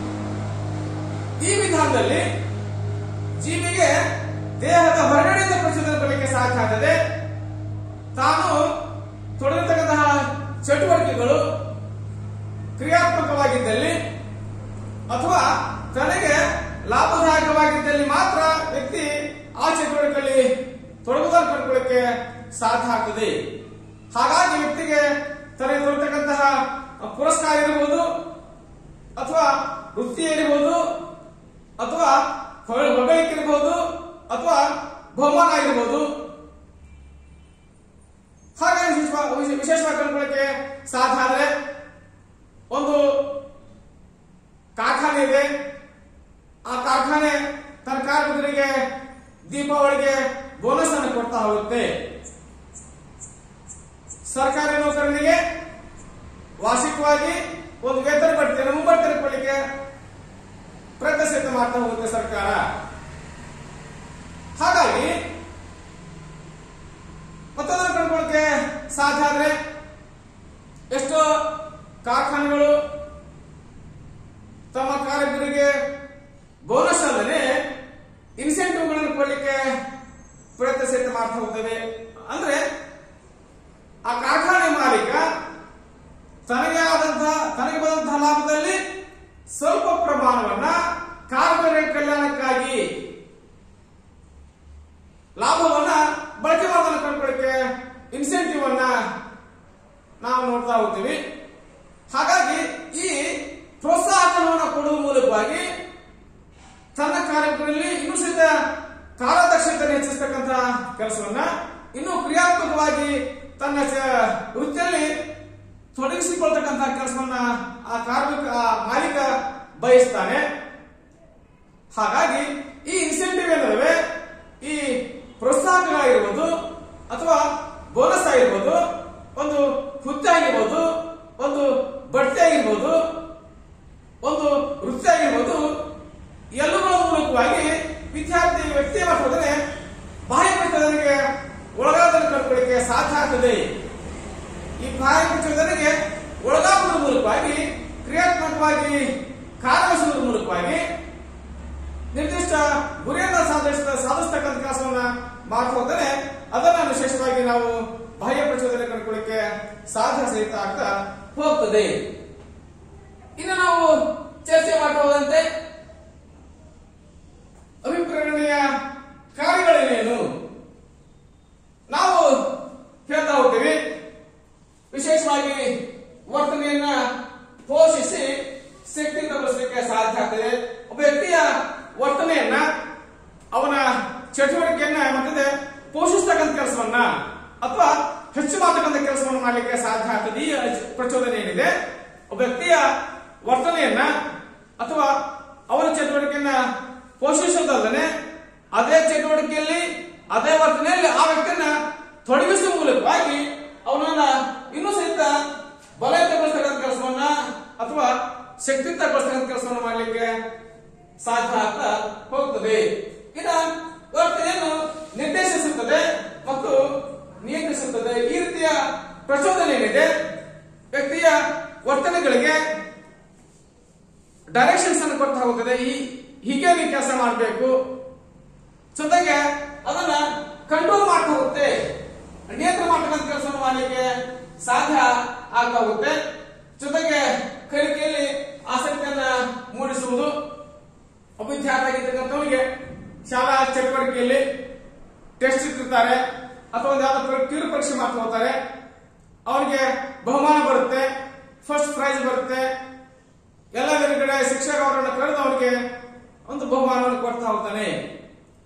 [SPEAKER 1] ಈ ವಿಧಾನದಲ್ಲಿ ಜೀವಿಗೆ ದೇಹದ ಹೊರಗಡೆಯಿಂದ ಪ್ರಚೋದನೆ ಪಡಲಿಕ್ಕೆ ಸಾಧ್ಯ ಆಗ್ತದೆ ತಾನು ತೊಡಗಿರ್ತಕ್ಕಂತಹ ಚಟುವಟಿಕೆಗಳು ಕ್ರಿಯಾತ್ಮಕವಾಗಿದ್ದಲ್ಲಿ ಅಥವಾ ತನಗೆ ಲಾಭದಾಯಕವಾಗಿದ್ದಲ್ಲಿ ಮಾತ್ರ ವ್ಯಕ್ತಿ ಆ ಚಟುವಟಿಕೆಯಲ್ಲಿ ತೊಡಗುವುದನ್ನು ಪಡ್ಕೊಳ್ಳಿಕ್ಕೆ ಸಾಧ್ಯ ಆಗ್ತದೆ ಹಾಗಾಗಿ ವ್ಯಕ್ತಿಗೆ ತನಗೆ ದೊರೆತಕ್ಕಂತಹ ಪುರಸ್ಕಾರ ಇರಬಹುದು ಅಥವಾ ವೃತ್ತಿ ಇರಬಹುದು ಅಥವಾ ಹೊಗಳ- ಹೊಗಳಿಕೆ ಇರಬಹುದು ಅಥವಾ ಬಹುಮಾನ ಇರಬಹುದು ಹಾಗಾಗಿ ವಿಶೇಷವಾಗಿ ವಿಶೇ- ವಿಶೇಷವಾಗಿ ಕಂಡುಕೊಳ್ಳಕ್ಕೆ ಸಾಧ್ಯ ಆದ್ರೆ ಒಂದು ಕಾರ್ಖಾನೆ ಇದೆ ಆ ಕಾರ್ಖಾನೆ ತನ್ನ ಕಾರ್ಮಿಕರಿಗೆ ದೀಪಾವಳಿಗೆ ಬೋನಸ್ ಅನ್ನು ಕೊಡ್ತಾ ಹೋಗುತ್ತೆ ಸರ್ಕಾರಿ ನೌಕರನಿಗೆ ವಾರ್ಷಿಕವಾಗಿ ಒಂದು ವೇತನ ಬಡ್ತಿಯನ್ನು ಮುಂಬಡ್ತಿಯನ್ನು ಕೊಡಲಿಕ್ಕೆ ಪ್ರಯತ್ನ ಸಹಿತ ಮಾಡ್ತಾ ಹೋಗುತ್ತೆ ಸರ್ಕಾರ ಹಾಗಾಗಿ ಮತ್ತೊಂದನ್ನು ಕಂಡುಕೊಳ್ಳಕ್ಕೆ ಸಾಧ್ಯ ಆದ್ರೆ ಎಷ್ಟೋ ಕಾರ್ಖಾನೆಗಳು ತಮ್ಮ ಕಾರ್ಮಿಕರಿಗೆ ಬೋನಸ್ ಅಲ್ಲದೆ ಇನ್ಸೆಂಟಿವ್ಗಳನ್ನು ಕೊಡಲಿಕ್ಕೆ ಪ್ರಯತ್ನ ಸಹಿತ ಮಾಡ್ತಾ ಹೋಗ್ತವೆ ಅಂದ್ರೆ ಆ ಕಾರ್ಖಾನೆ ಮಾಲೀಕ ತನಗೆ ಆದಂತಹ ತನಗೆ ಬಂದಂತಹ ಲಾಭದಲ್ಲಿ ಸ್ವಲ್ಪ ಪ್ರಮಾಣವನ್ನ ಕಾರ್ಮಿಕರ ಕಲ್ಯಾಣಕ್ಕಾಗಿ ಲಾಭವನ್ನ ಬಳಕೆ ಮಾಡೋದನ್ನ ಕಂಡುಕೊಳ್ಳಿಕ್ಕೆ ಇನ್ಸೆಂಟಿವ್ ಅನ್ನ ನಾವು ನೋಡ್ತಾ ಹೋಗ್ತೀವಿ ಹಾಗಾಗಿ ಈ ಪ್ರೋತ್ಸಾಹನವನ್ನು ಕೊಡುವ ಮೂಲಕವಾಗಿ ತನ್ನ ಕಾರ್ಯಕ್ರಮದಲ್ಲಿ ಇನ್ನೂ ಸಹಿತ ಕಾರ್ಯದಕ್ಷತೆಯನ್ನು ಹೆಚ್ಚಿಸತಕ್ಕಂತಹ ಕೆಲಸವನ್ನ ಇನ್ನೂ ಕ್ರಿಯಾತ್ಮಕವಾಗಿ ತನ್ನ ಚ- ವೃತ್ತಿಯಲ್ಲಿ ತೊಡಗಿಸಿಕೊಳ್ತಕ್ಕಂತಹ ಕೆಲಸವನ್ನ ಆ ಕಾರ್ಮಿಕ ಆ ಮಾಲೀಕ ಬಯಸ್ತಾನೆ ಹಾಗಾಗಿ ಈ ಇನ್ಸೆಂಟಿವ್ ಏನಲ್ವೇ ಈ ಪ್ರೋತ್ಸಾಹಕಗಳಾಗಿರ್ಬೋದು ಅಥವಾ ಬೋನಸ್ ಆಗಿರ್ಬೋದು ಒಂದು ಹುದ್ದೆ ಆಗಿರ್ಬೋದು ಒಂದು ಬಡ್ತಿ ಆಗಿರ್ಬೋದು ಒಂದು ವೃತ್ತಿ ಆಗಿರ್ಬೋದು ಎಲ್ಲಗಳ ಮೂಲಕವಾಗಿ ವಿದ್ಯಾರ್ಥಿ ವ್ಯಕ್ತಿಯ ಮಟ್ಟದಲ್ಲಿ ಬಾಹ್ಯ ಪ್ರಚೋದನೆಗೆ ಒಳಗಾದನ್ನು ಕಂಡುಕೊಳ್ಳಿಕ್ಕೆ ಸಾಧ್ಯ ಆಗ್ತದೆ ಈ ಬಾಹ್ಯ ಪ್ರಚೋದನೆಗೆ ಒಳಗಾಗುವುದರ ಮೂಲಕವಾಗಿ ಕ್ರಿಯಾತ್ಮಕವಾಗಿ ಕಾರ್ಯವಹಿಸುವುದರ ಮೂಲಕವಾಗಿ ನಿರ್ದಿಷ್ಟ ಗುರಿಯನ್ನ ಸಾಧಿಸ ಸಾಧಿಸ್ತಕ್ಕಂಥ ಕೆಲಸವನ್ನ ಮಾಡ್ತಾ ಹೋದರೆ ಅದನ್ನ ವಿಶೇಷವಾಗಿ ನಾವು ಬಾಹ್ಯ ಪ್ರಚೋದನೆ ಕಂಡುಕೊಳ್ಳಿಕ್ಕೆ ಸಾಧ್ಯ ಸಹಿತ ಆಗ್ತಾ ಹೋಗ್ತದೆ ಇನ್ನು ನಾವು ಚರ್ಚೆ ಮಾಡ್ತಾ ಹೋದಂತೆ ಅಭಿಪ್ರೇರಣೆಯ ಕಾರ್ಯಗಳೇನೇನು ನಾವು ಹೇಳ್ತಾ ಹೋಗ್ತೀವಿ ವಿಶೇಷವಾಗಿ ವರ್ತನೆಯನ್ನ ಪೋಷಿಸಿ ಶಕ್ತಿಯುತಗೊಳಿಸಲಿಕ್ಕೆ ಸಾಧ್ಯ ಆಗ್ತದೆ ಒಬ್ಬ ವ್ಯಕ್ತಿಯ ವರ್ತನೆಯನ್ನ ಅವನ ಚಟುವಟಿಕೆಯನ್ನ ಮತ್ತೆ ಪೋಷಿಸ್ತಕ್ಕಂಥ ಕೆಲಸವನ್ನ ಅಥವಾ ಹೆಚ್ಚು ಮಾಡತಕ್ಕಂಥ ಕೆಲಸವನ್ನು ಮಾಡಲಿಕ್ಕೆ ಸಾಧ್ಯ ಆಗ್ತದೆ ಈ ಪ್ರಚೋದನೆ ಏನಿದೆ ಒಬ್ಬ ವ್ಯಕ್ತಿಯ ವರ್ತನೆಯನ್ನ ಅಥವಾ ಅವನ ಚಟುವಟಿಕೆಯನ್ನ ಪೋಷಿಸೋದಲ್ಲದೆ ಅದೇ ಚಟುವಟಿಕೆಯಲ್ಲಿ ಅದೇ ವರ್ತನೆಯಲ್ಲಿ ಆ ವ್ಯಕ್ತಿಯನ್ನ ತೊಡಗಿಸುವ ಮೂಲಕವಾಗಿ ಅವನನ್ನ ಇನ್ನೂ ಸಹಿತ ಬಲಯುತಗೊಳಿಸ್ತಕ್ಕಂಥ ಕೆಲಸವನ್ನ ಅಥವಾ ಶಕ್ತಿಯುತಗೊಳಿಸ್ತಕ್ಕಂಥ ಕೆಲಸವನ್ನು ಮಾಡಲಿಕ್ಕೆ ಸಾಧ್ಯ ಆಗ್ತಾ ಹೋಗ್ತದೆ ಇನ್ನ ವರ್ತನೆಯನ್ನು ನಿರ್ದೇಶಿಸುತ್ತದೆ ಮತ್ತು ನಿಯಂತ್ರಿಸುತ್ತದೆ ಈ ರೀತಿಯ ಪ್ರಚೋದನೆ ಏನಿದೆ ವ್ಯಕ್ತಿಯ ವರ್ತನೆಗಳಿಗೆ ಡೈರೆಕ್ಷನ್ಸ್ ಅನ್ನು ಕೊಡ್ತಾ ಹೋಗ್ತದೆ ಈ ಹೀಗೆ ನೀವು ಕೆಲಸ ಮಾಡಬೇಕು ಜೊತೆಗೆ ಅದನ್ನ ಕಂಟ್ರೋಲ್ ಮಾಡ್ತಾ ಹೋಗುತ್ತೆ ನಿಯಂತ್ರಣ ಮಾಡ್ತಕ್ಕಂಥ ಕೆಲಸವನ್ನು ಮಾಡಲಿಕ್ಕೆ ಸಾಧ್ಯ ಆಗ್ತಾ ಹೋಗುತ್ತೆ ಜೊತೆಗೆ ಕಲಿಕೆಯಲ್ಲಿ ಆಸಕ್ತಿಯನ್ನ ಮೂಡಿಸುವುದು ಒಬ್ಬ ವಿದ್ಯಾರ್ಥಿ ಆಗಿರ್ತಕ್ಕಂಥವನಿಗೆ ಶಾಲಾ ಚಟುವಟಿಕೆಯಲ್ಲಿ ಟೆಸ್ಟ್ ಇಟ್ಟಿರ್ತಾರೆ ಅಥವಾ ಒಂದು ಯಾವ್ದೋ ಪರೀ- ಕಿರು ಪರೀಕ್ಷೆ ಮಾಡ್ತಾ ಹೋಗ್ತಾರೆ ಅವನಿಗೆ ಬಹುಮಾನ ಬರುತ್ತೆ ಫಸ್ಟ್ ಪ್ರೈಸ್ ಬರುತ್ತೆ ಎಲ್ಲ ಕಡೆ ಶಿಕ್ಷಕ ಅವರನ್ನು ಕರೆದು ಅವನಿಗೆ ಒಂದು ಬಹುಮಾನವನ್ನು ಕೊಡ್ತಾ ಹೋಗ್ತಾನೆ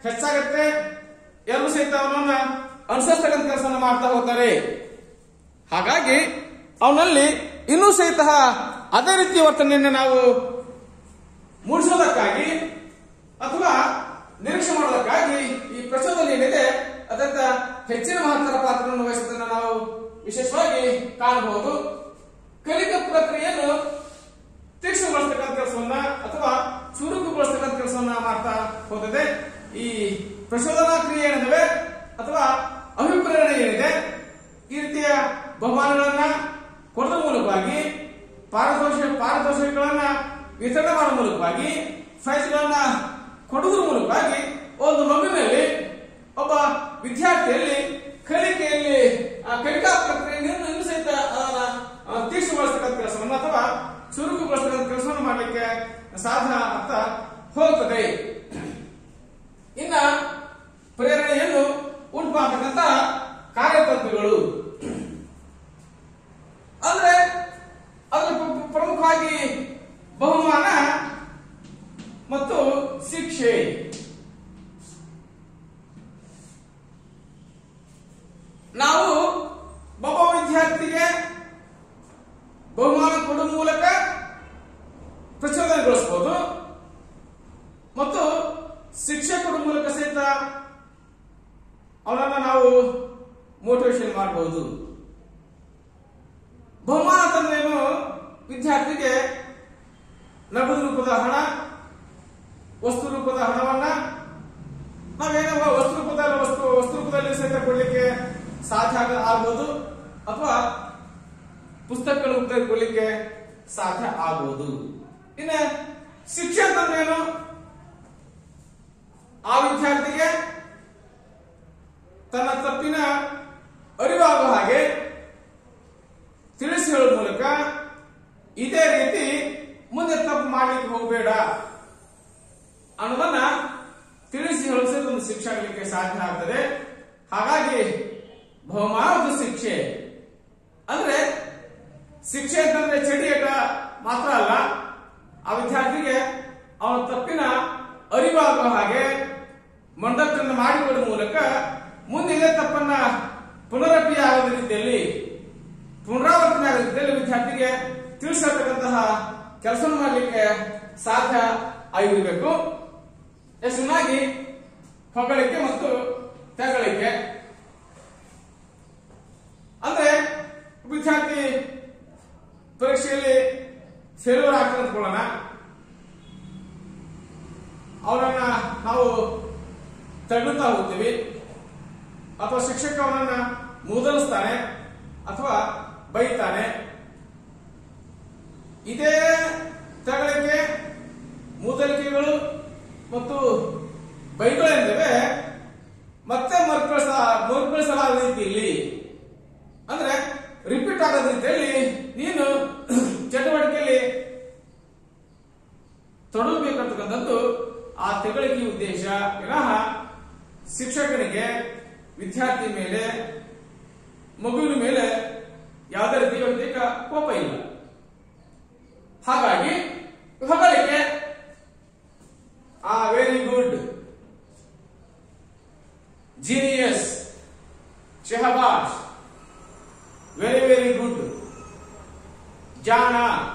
[SPEAKER 1] ಹೆಚ್ಚಾಗತ್ತೆ ಎಲ್ಲರೂ ಸಹಿತ ಅವನನ್ನ ಅನುಸರಿಸ್ತಕ್ಕಂಥ ಕೆಲಸವನ್ನು ಮಾಡ್ತಾ ಹೋಗ್ತಾರೆ ಹಾಗಾಗಿ ಅವನಲ್ಲಿ ಇನ್ನೂ ಸಹಿತ ಅದೇ ರೀತಿಯ ವರ್ತನೆಯನ್ನು ನಾವು ಮೂಡಿಸೋದಕ್ಕಾಗಿ ಅಥವಾ ನಿರೀಕ್ಷೆ ಮಾಡೋದಕ್ಕಾಗಿ ಈ ಪ್ರಚೋದನೆ ಏನಿದೆ ಅತ್ಯಂತ ಹೆಚ್ಚಿನ ಮಹತ್ತರ ಪಾತ್ರವನ್ನು ವಹಿಸುವುದನ್ನು ನಾವು ವಿಶೇಷವಾಗಿ ಕಾಣಬಹುದು ಕಲಿಕಾ ಪ್ರಕ್ರಿಯೆಯನ್ನು ತೀಕ್ಷ್ಣಗೊಳಿಸ್ತಕ್ಕಂಥ ಕೆಲಸವನ್ನ ಅಥವಾ ಚುರುಕುಗೊಳಿಸ್ತಕ್ಕಂಥ ಕೆಲಸವನ್ನ ಮಾಡ್ತಾ ಹೋಗಿದೆ ಈ ಪ್ರಚೋದನಾ ಕ್ರಿಯೆ ಏನಿದೆ ಅಥವಾ ಅಭಿಪ್ರೇರಣೆ ಏನಿದೆ ಈ ರೀತಿಯ ಬಹುಮಾನಗಳನ್ನ ಕೊಡುವ ಮೂಲಕವಾಗಿ ಪಾರದರ್ಶಕ ಪಾರದರ್ಶಕಗಳನ್ನ ವಿತರಣೆ ಮಾಡುವ ಮೂಲಕವಾಗಿ ಪ್ರೈಸ್ಗಳನ್ನ ಕೊಡುವುದರ ಮೂಲಕವಾಗಿ ಒಂದು ಮಗುವಿನಲ್ಲಿ ಒಬ್ಬ ವಿದ್ಯಾರ್ಥಿಯಲ್ಲಿ ಕಲಿಕೆಯಲ್ಲಿ ಆ ಕಲಿಕಾ ಪ್ರಕ್ರಿಯೆಯನ್ನು ಇನ್ನೂ ಸಹಿತ ಅದನ್ನ ಆ, ತೀಕ್ಷ್ಣಗೊಳಿಸ್ತಕ್ಕಂಥ ಕೆಲಸವನ್ನು ಅಥವಾ ಚುರುಕುಗೊಳಿಸ್ತಕ್ಕಂಥ ಕೆಲಸವನ್ನು ಮಾಡಲಿಕ್ಕೆ ಸಾಧ್ಯ ಅಂತ ಹೋಗ್ತದೆ ಇನ್ನ ಪ್ರೇರಣೆಯನ್ನು ಉಂಟು ಮಾಡತಕ್ಕಂಥ ಕಾರ್ಯತಂತ್ರಗಳು ಅಂದ್ರೆ ಅದರ ಪ್ರ- ಪ್ರಮುಖವಾಗಿ ಬಹುಮಾನ ಮತ್ತು ಶಿಕ್ಷೆ ನಾವು ಒಬ್ಬ ವಿದ್ಯಾರ್ಥಿಗೆ ಬಹುಮಾನ ಕೊಡುವ ಮೂಲಕ ಪ್ರಚೋದನೆಗೊಳಿಸಬಹುದು ಮತ್ತು ಶಿಕ್ಷೆ ಕೊಡುವ ಮೂಲಕ ಸಹಿತ ಅವನನ್ನ ನಾವು ಮೋಟಿವೇಶನ್ ಮಾಡಬಹುದು ಬಹುಮಾನ ತಂದ್ರೇನು ವಿದ್ಯಾರ್ಥಿಗೆ ನಗದು ರೂಪದ ಹಣ ವಸ್ತು ರೂಪದ ಹಣವನ್ನ ನಾವೇನೋ ವಸ್ತು ರೂಪದ ವಸ್ತು ವಸ್ತು ರೂಪದಲ್ಲಿ ಸಹಿತ ಕೊಡ್ಲಿಕ್ಕೆ ಸಾಧ್ಯ ಆಗ- ಆಗ್ಬೋದು ಅಥವಾ ಪುಸ್ತಕಗಳ ರೂಪದಲ್ಲಿ ಕೊಡ್ಲಿಕ್ಕೆ ಸಾಧ್ಯ ಆಗ್ಬೋದು ಇನ್ನ ಶಿಕ್ಷೆ ಅಂತಂದ್ರೇನು ಆ ವಿದ್ಯಾರ್ಥಿಗೆ ತನ್ನ ತಪ್ಪಿನ ಅರಿವಾಗುವ ಹಾಗೆ ತಿಳಿಸಿ ಹೇಳುವ ಮೂಲಕ ಇದೇ ರೀತಿ ಮುಂದೆ ತಪ್ಪು ಮಾಡ್ಲಿಕ್ಕೆ ಹೋಗಬೇಡ ಅನ್ನೋದನ್ನ ತಿಳಿಸಿ ಹೇಳಿಸಿ ಒಂದು ಶಿಕ್ಷೆ ಆಗಲಿಕ್ಕೆ ಸಾಧ್ಯ ಆಗ್ತದೆ ಹಾಗಾಗಿ ಬಹುಮಾನ ಒಂದು ಶಿಕ್ಷೆ ಅಂದ್ರೆ ಶಿಕ್ಷೆ ಅಂತಂದ್ರೆ ಚಡಿಯಟ ಮಾತ್ರ ಅಲ್ಲ ಆ ವಿದ್ಯಾರ್ಥಿಗೆ ಅವನ ತಪ್ಪಿನ ಅರಿವಾಗುವ ಹಾಗೆ ಮಂಡತ್ತನ್ನು ಮಾಡಿಕೊಡುವ ಮೂಲಕ ಮುಂದೆ ಇದೇ ತಪ್ಪನ್ನ ಪುನರಪಿ ಆಗದ ರೀತಿಯಲ್ಲಿ ಪುನರಾವರ್ತನೆ ಆಗದ ರೀತಿಯಲ್ಲಿ ವಿದ್ಯಾರ್ಥಿಗೆ ತಿಳಿಸತಕ್ಕಂತಹ ಕೆಲಸ ಮಾಡಲಿಕ್ಕೆ ಸಾಧ್ಯ ಆಗಿರಬೇಕು ಹೆಚ್ಚಿನಾಗಿ ಹೊಗಳಿಕೆ ಮತ್ತು ತೆಗಳಿಕೆ ಅಂದ್ರೆ ವಿದ್ಯಾರ್ಥಿ ಪರೀಕ್ಷೆಯಲ್ಲಿ ಫೇಲ್ಯೂರ್ ಆಗ್ತಾರೆ ಅಂದ್ಕೊಳ್ಳೋಣ ಅವರನ್ನ ನಾವು ತಳ್ಳುತ್ತಾ ಹೋಗ್ತೀವಿ ಅಥವಾ ಶಿಕ್ಷಕ ಅವನನ್ನ ಮೂದಲಿಸ್ತಾನೆ ಅಥವಾ ಬೈತಾನೆ ಇದೇ ತಗಳಿಕೆ ಮೂದಲಿಕೆಗಳು ಮತ್ತು ಬೈಗಳೆಂದಿವೆ ಮತ್ತೆ ಮರುಕಳಿಸ ಮರುಕಳಿಸಲಾದ ರೀತಿಯಲ್ಲಿ ಅಂದ್ರೆ ರಿಪೀಟ್ ಆಗದ ರೀತಿಯಲ್ಲಿ ನೀನು ಚಟುವಟಿಕೆಯಲ್ಲಿ ತೊಡಗಬೇಕಂತಕ್ಕಂಥದ್ದು ಆ ತೆಗಳಿಕೆ ಉದ್ದೇಶ ವಿನಃ ಶಿಕ್ಷಕನಿಗೆ ವಿದ್ಯಾರ್ಥಿ ಮೇಲೆ ಮಗುವಿನ ಮೇಲೆ ಯಾವುದೇ ರೀತಿ ವ್ಯಕ್ತಿಕ ಕೋಪ ಇಲ್ಲ ಹಾಗಾಗಿ ಹೊಗಳಿಕೆ ಆ ವೆರಿ ಗುಡ್ ಜೀನಿಯಸ್ ಶಹಬಾಷ್ ವೆರಿ ವೆರಿ ಗುಡ್ ಜಾಣ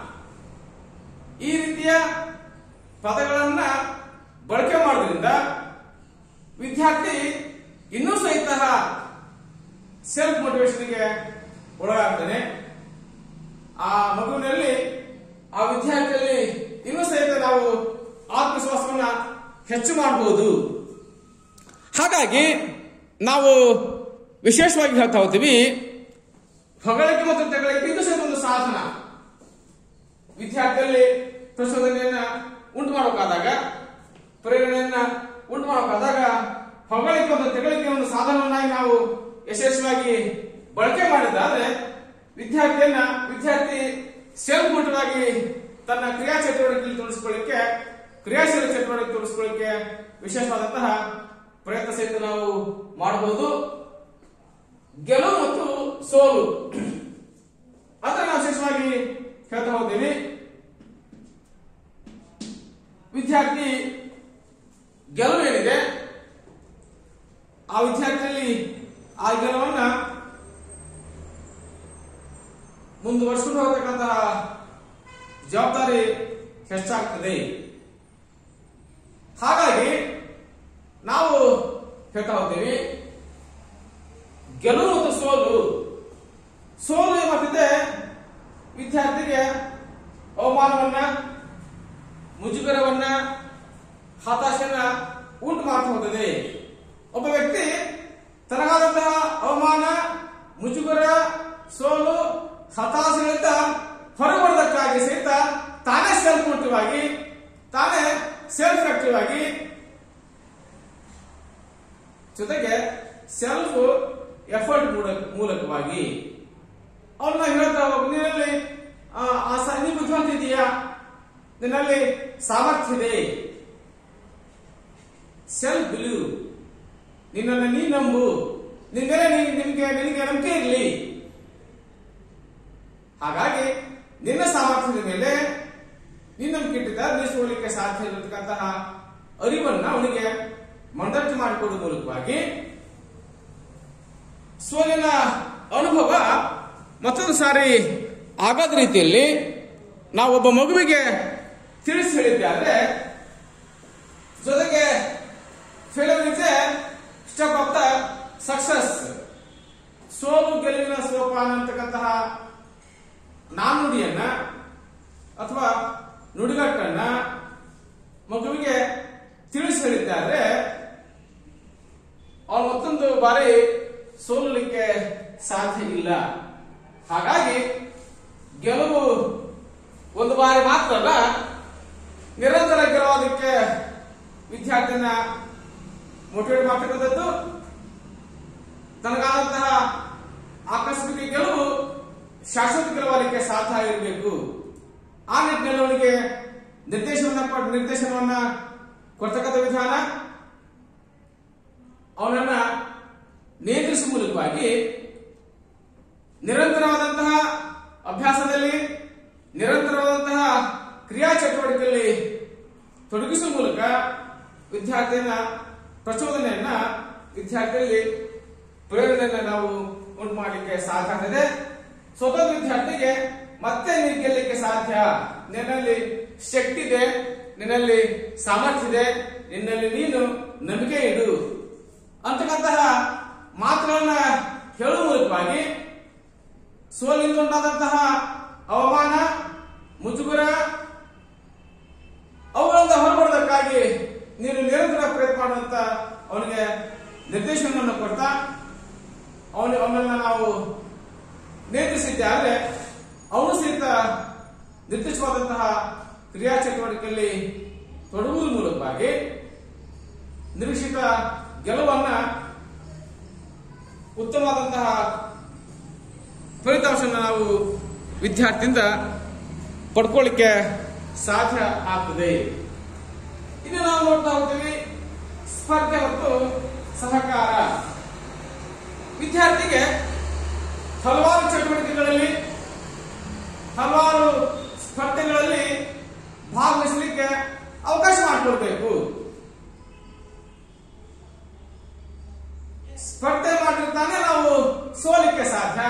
[SPEAKER 1] ಈ ರೀತಿಯ ಪದಗಳನ್ನ ಬಳಕೆ ಮಾಡೋದ್ರಿಂದ ವಿದ್ಯಾರ್ಥಿ ಇನ್ನೂ ಸಹಿತ ಸೆಲ್ಫ್ ಮೋಟಿವೇಶನ್ಗೆ ಒಳಗಾಗ್ತಾನೆ ಆ ಮಗುವಿನಲ್ಲಿ ಆ ವಿದ್ಯಾರ್ಥಿಯಲ್ಲಿ ಇನ್ನೂ ಸಹಿತ ನಾವು ಆತ್ಮವಿಶ್ವಾಸವನ್ನ ಹೆಚ್ಚು ಮಾಡಬಹುದು ಹಾಗಾಗಿ ನಾವು ವಿಶೇಷವಾಗಿ ಹೇಳ್ತಾ ಹೋಗ್ತೀವಿ ಹೊಗಳಿಕೆ ಮತ್ತು ತೆಗಳಿಕೆ ಇದು ಸಹಿತ ಒಂದು ಸಾಧನ ವಿದ್ಯಾರ್ಥಿಯಲ್ಲಿ ಪ್ರಚೋದನೆಯನ್ನ ಉಂಟು ಮಾಡಬೇಕಾದಾಗ ಪ್ರೇರಣೆಯನ್ನ ಉಂಟು ಮಾಡಬೇಕಾದಾಗ ಹೊಗಳಿಕೆ ಮತ್ತು ತೆಗಳಿಕೆ ಒಂದು ಸಾಧನವನ್ನಾಗಿ ನಾವು ಯಶಸ್ವಿಯಾಗಿ ಬಳಕೆ ಮಾಡಿದ್ದಾದ್ರೆ ವಿದ್ಯಾರ್ಥಿಯನ್ನ ವಿದ್ಯಾರ್ಥಿ ಸೆಲ್ಫ್ ಮೋಟಿವ್ ಆಗಿ ತನ್ನ ಕ್ರಿಯಾ ಚಟುವಟಿಕೆಯಲ್ಲಿ ತೊಡಗಿಸಿಕೊಳ್ಳಿಕ್ಕೆ ಕ್ರಿಯಾಶೀಲ ಚಟುವಟಿಕೆ ತೊಡಗಿಸಿಕೊಳ್ಳಿಕ್ಕೆ ವಿಶೇಷವಾದಂತಹ ಪ್ರಯತ್ನ ಸಹಿತ ನಾವು ಮಾಡಬಹುದು ಗೆಲುವು ಮತ್ತು ಸೋಲು ಅದನ್ನ ನಾವು ವಿಶೇಷವಾಗಿ ಹೇಳ್ತಾ ಹೋಗ್ತೀವಿ ವಿದ್ಯಾರ್ಥಿ ಗೆಲುವು ಏನಿದೆ ಮುಂದುವರ್ಸ್ಕೊಂಡು ಹೋಗತಕ್ಕಂತಹ ಜವಾಬ್ದಾರಿ ಹೆಚ್ಚಾಗ್ತದೆ ಹಾಗಾಗಿ ನಾವು ಹೇಳ್ತಾ ಹೋಗ್ತೀವಿ ಗೆಲುವು ಮತ್ತು ಸೋಲು ಸೋಲು ಏನಾಗ್ತಿದೆ ವಿದ್ಯಾರ್ಥಿಗೆ ಅವಮಾನವನ್ನ ಮುಜುಗರವನ್ನ ಹತಾಶೆಯನ್ನ ಉಂಟು ಮಾಡ್ತಾ ಹೋಗ್ತದೆ ಒಬ್ಬ ವ್ಯಕ್ತಿ ತನಗಾದಂತಹ ಅವಮಾನ ಮುಜುಗರ ಸೋಲು ಹತಾಶೆಗಳಿಂದ ಹೊರಬರೋದಕ್ಕಾಗಿ ಸಹಿತ ತಾನೇ ಸೆಲ್ಫ್ ಮೋಟಿವ್ ಆಗಿ ತಾನೇ ಸೆಲ್ಫ್ ಆಕ್ಟಿವ್ ಆಗಿ ಜೊತೆಗೆ ಸೆಲ್ಫ್ ಎಫರ್ಟ್ ಮೂಲಕವಾಗಿ ಅವ್ರನ್ನ ಹೇಳ್ತಾ ಹೋಗ ನಿನ್ನಲ್ಲಿ ಆ, ಆ ಸ- ನೀ ಬುದ್ಧಿವಂತ ಇದೆಯಾ ನಿನ್ನಲ್ಲಿ ಸಾಮರ್ಥ್ಯ ಇದೆ ಸೆಲ್ಫ್ ಬಿಲೀವ್ ನಿನ್ನನ್ನು ನೀ ನಂಬು ನಿನ್ ಮೇಲೆ ನೀ- ನಿನ್ಗೆ ನಿನಗೆ ನಂಬಿಕೆ ಇರಲಿ ಹಾಗಾಗಿ ನಿನ್ನ ಸಾಮರ್ಥ್ಯದ ಮೇಲೆ ನಿನ್ನ ನಂಬಿಕೆ ಇಟ್ಟಿದ್ದ ನೀ ಸೋಲಿಕ್ಕೆ ಸಾಧ್ಯ ಇರತಕ್ಕಂತಹ ಅರಿವನ್ನ ಅವನಿಗೆ ಮಂದಟ್ಟು ಮಾಡಿಕೊಡುವ ಮೂಲಕವಾಗಿ ಸೋಲಿನ ಅನುಭವ ಮತ್ತೊಂದು ಸಾರಿ ಆಗದ ರೀತಿಯಲ್ಲಿ ನಾವು ಒಬ್ಬ ಮಗುವಿಗೆ ತಿಳಿಸಿ ಹೇಳಿದ್ದೆ ಆದ್ರೆ ಜೊತೆಗೆ failure is a step of the success ಸೋಲು ಗೆಲುವಿನ ಸೋಪಾನ ಅಂತಕ್ಕಂತಹ ನಾನುಡಿಯನ್ನ ಅಥವಾ ನುಡಿಗಟ್ಟನ್ನ ಮಗುವಿಗೆ ತಿಳಿಸಿ ಹೇಳಿದ್ದಾರೆ ಅವನು ಮತ್ತೊಂದು ಬಾರಿ ಸೋಲಲಿಕ್ಕೆ ಸಾಧ್ಯ ಇಲ್ಲ ಹಾಗಾಗಿ ಗೆಲುವು ಒಂದು ಬಾರಿ ಮಾತ್ರ ಅಲ್ಲ ನಿರಂತರ ಗೆಲುವುದಕ್ಕೆ ವಿದ್ಯಾರ್ಥಿಯನ್ನ ಮೋಟಿವೇಟ್ ಮಾಡ್ತಕ್ಕಂಥದ್ದು ತನಗಾದಂತಹ ಆಕಸ್ಮಿಕ ಗೆಲುವು ಶಾಶ್ವತ ಗೆಲುವಲಿಕ್ಕೆ ಸಾಧ್ಯ ಆಗಿರಬೇಕು ಆ ನಿಟ್ಟಿನಲ್ಲಿ ಅವನಿಗೆ ನಿರ್ದೇಶನವನ್ನ ಕೊಟ್ಟು ನಿರ್ದೇಶನವನ್ನ ಕೊಡ್ತಕ್ಕಂಥ ವಿಧಾನ ಅವನನ್ನ ನಿಯಂತ್ರಿಸುವ ಮೂಲಕವಾಗಿ ನಿರಂತರವಾದಂತಹ ಅಭ್ಯಾಸದಲ್ಲಿ ನಿರಂತರವಾದಂತಹ ಕ್ರಿಯಾ ಚಟುವಟಿಕೆಯಲ್ಲಿ ತೊಡಗಿಸುವ ಮೂಲಕ ವಿದ್ಯಾರ್ಥಿಯನ್ನ ಪ್ರಚೋದನೆಯನ್ನ ವಿದ್ಯಾರ್ಥಿಯಲ್ಲಿ ಪ್ರೇರಣೆಯನ್ನ ನಾವು ಉಂಟು ಮಾಡಲಿಕ್ಕೆ ಸಾಧ್ಯ ಆಗ್ತದೆ ಸ್ವತಃ ವಿದ್ಯಾರ್ಥಿಗೆ ಮತ್ತೆ ನೀನು ಗೆಲ್ಲಲಿಕ್ಕೆ ಸಾಧ್ಯ ನಿನ್ನಲ್ಲಿ ಶಕ್ತಿ ಇದೆ ನಿನ್ನಲ್ಲಿ ಸಾಮರ್ಥ್ಯ ಇದೆ ನಿನ್ನಲ್ಲಿ ನೀನು ನಂಬಿಕೆ ಇಡು ಅಂತಕ್ಕಂತಹ ಮಾತುಗಳನ್ನ ಹೇಳುವ ಮೂಲಕವಾಗಿ ಸೋಲಿಂದ ಉಂಟಾದಂತಹ ಅವಮಾನ ಮುಜುಗರ ಅವುಗಳಿಂದ ಹೊರಬರೋದಕ್ಕಾಗಿ ನೀನು ನಿರಂತರ ಪ್ರಯತ್ನ ಮಾಡುವಂತ ಅವನಿಗೆ ನಿರ್ದೇಶನವನ್ನು ಕೊಡ್ತಾ ಅವನ ಅವನನ್ನ ನಾವು ನಿಯಂತ್ರಿಸಿದ್ದೆ ಆದ್ರೆ ಅವನು ಸಹಿತ ನಿರ್ದಿಷ್ಟವಾದಂತಹ ಕ್ರಿಯಾ ಚಟುವಟಿಕೆಯಲ್ಲಿ ತೊಡಗುವ ಮೂಲಕವಾಗಿ ನಿರೀಕ್ಷಿತ ಗೆಲುವನ್ನ ಉತ್ತಮವಾದಂತಹ ಫಲಿತಾಂಶವನ್ನು ನಾವು ವಿದ್ಯಾರ್ಥಿಯಿಂದ ಪಡ್ಕೊಳ್ಳಿಕ್ಕೆ ಸಾಧ್ಯ ಆಗ್ತದೆ ಇನ್ನು ನಾವು ನೋಡ್ತಾ ಹೋಗ್ತೀವಿ ಸ್ಪರ್ಧೆ ಮತ್ತು ಸಹಕಾರ ವಿದ್ಯಾರ್ಥಿಗೆ ಹಲವಾರು ಚಟುವಟಿಕೆಗಳಲ್ಲಿ ಹಲವಾರು ಸ್ಪರ್ಧೆಗಳಲ್ಲಿ ಭಾಗವಹಿಸಲಿಕ್ಕೆ ಅವಕಾಶ ಮಾಡಿಕೊಡ್ಬೇಕು ಸ್ಪರ್ಧೆ ಮಾಡಿರ್ತಾನೆ ನಾವು ಸೋಲಿಕ್ಕೆ ಸಾಧ್ಯ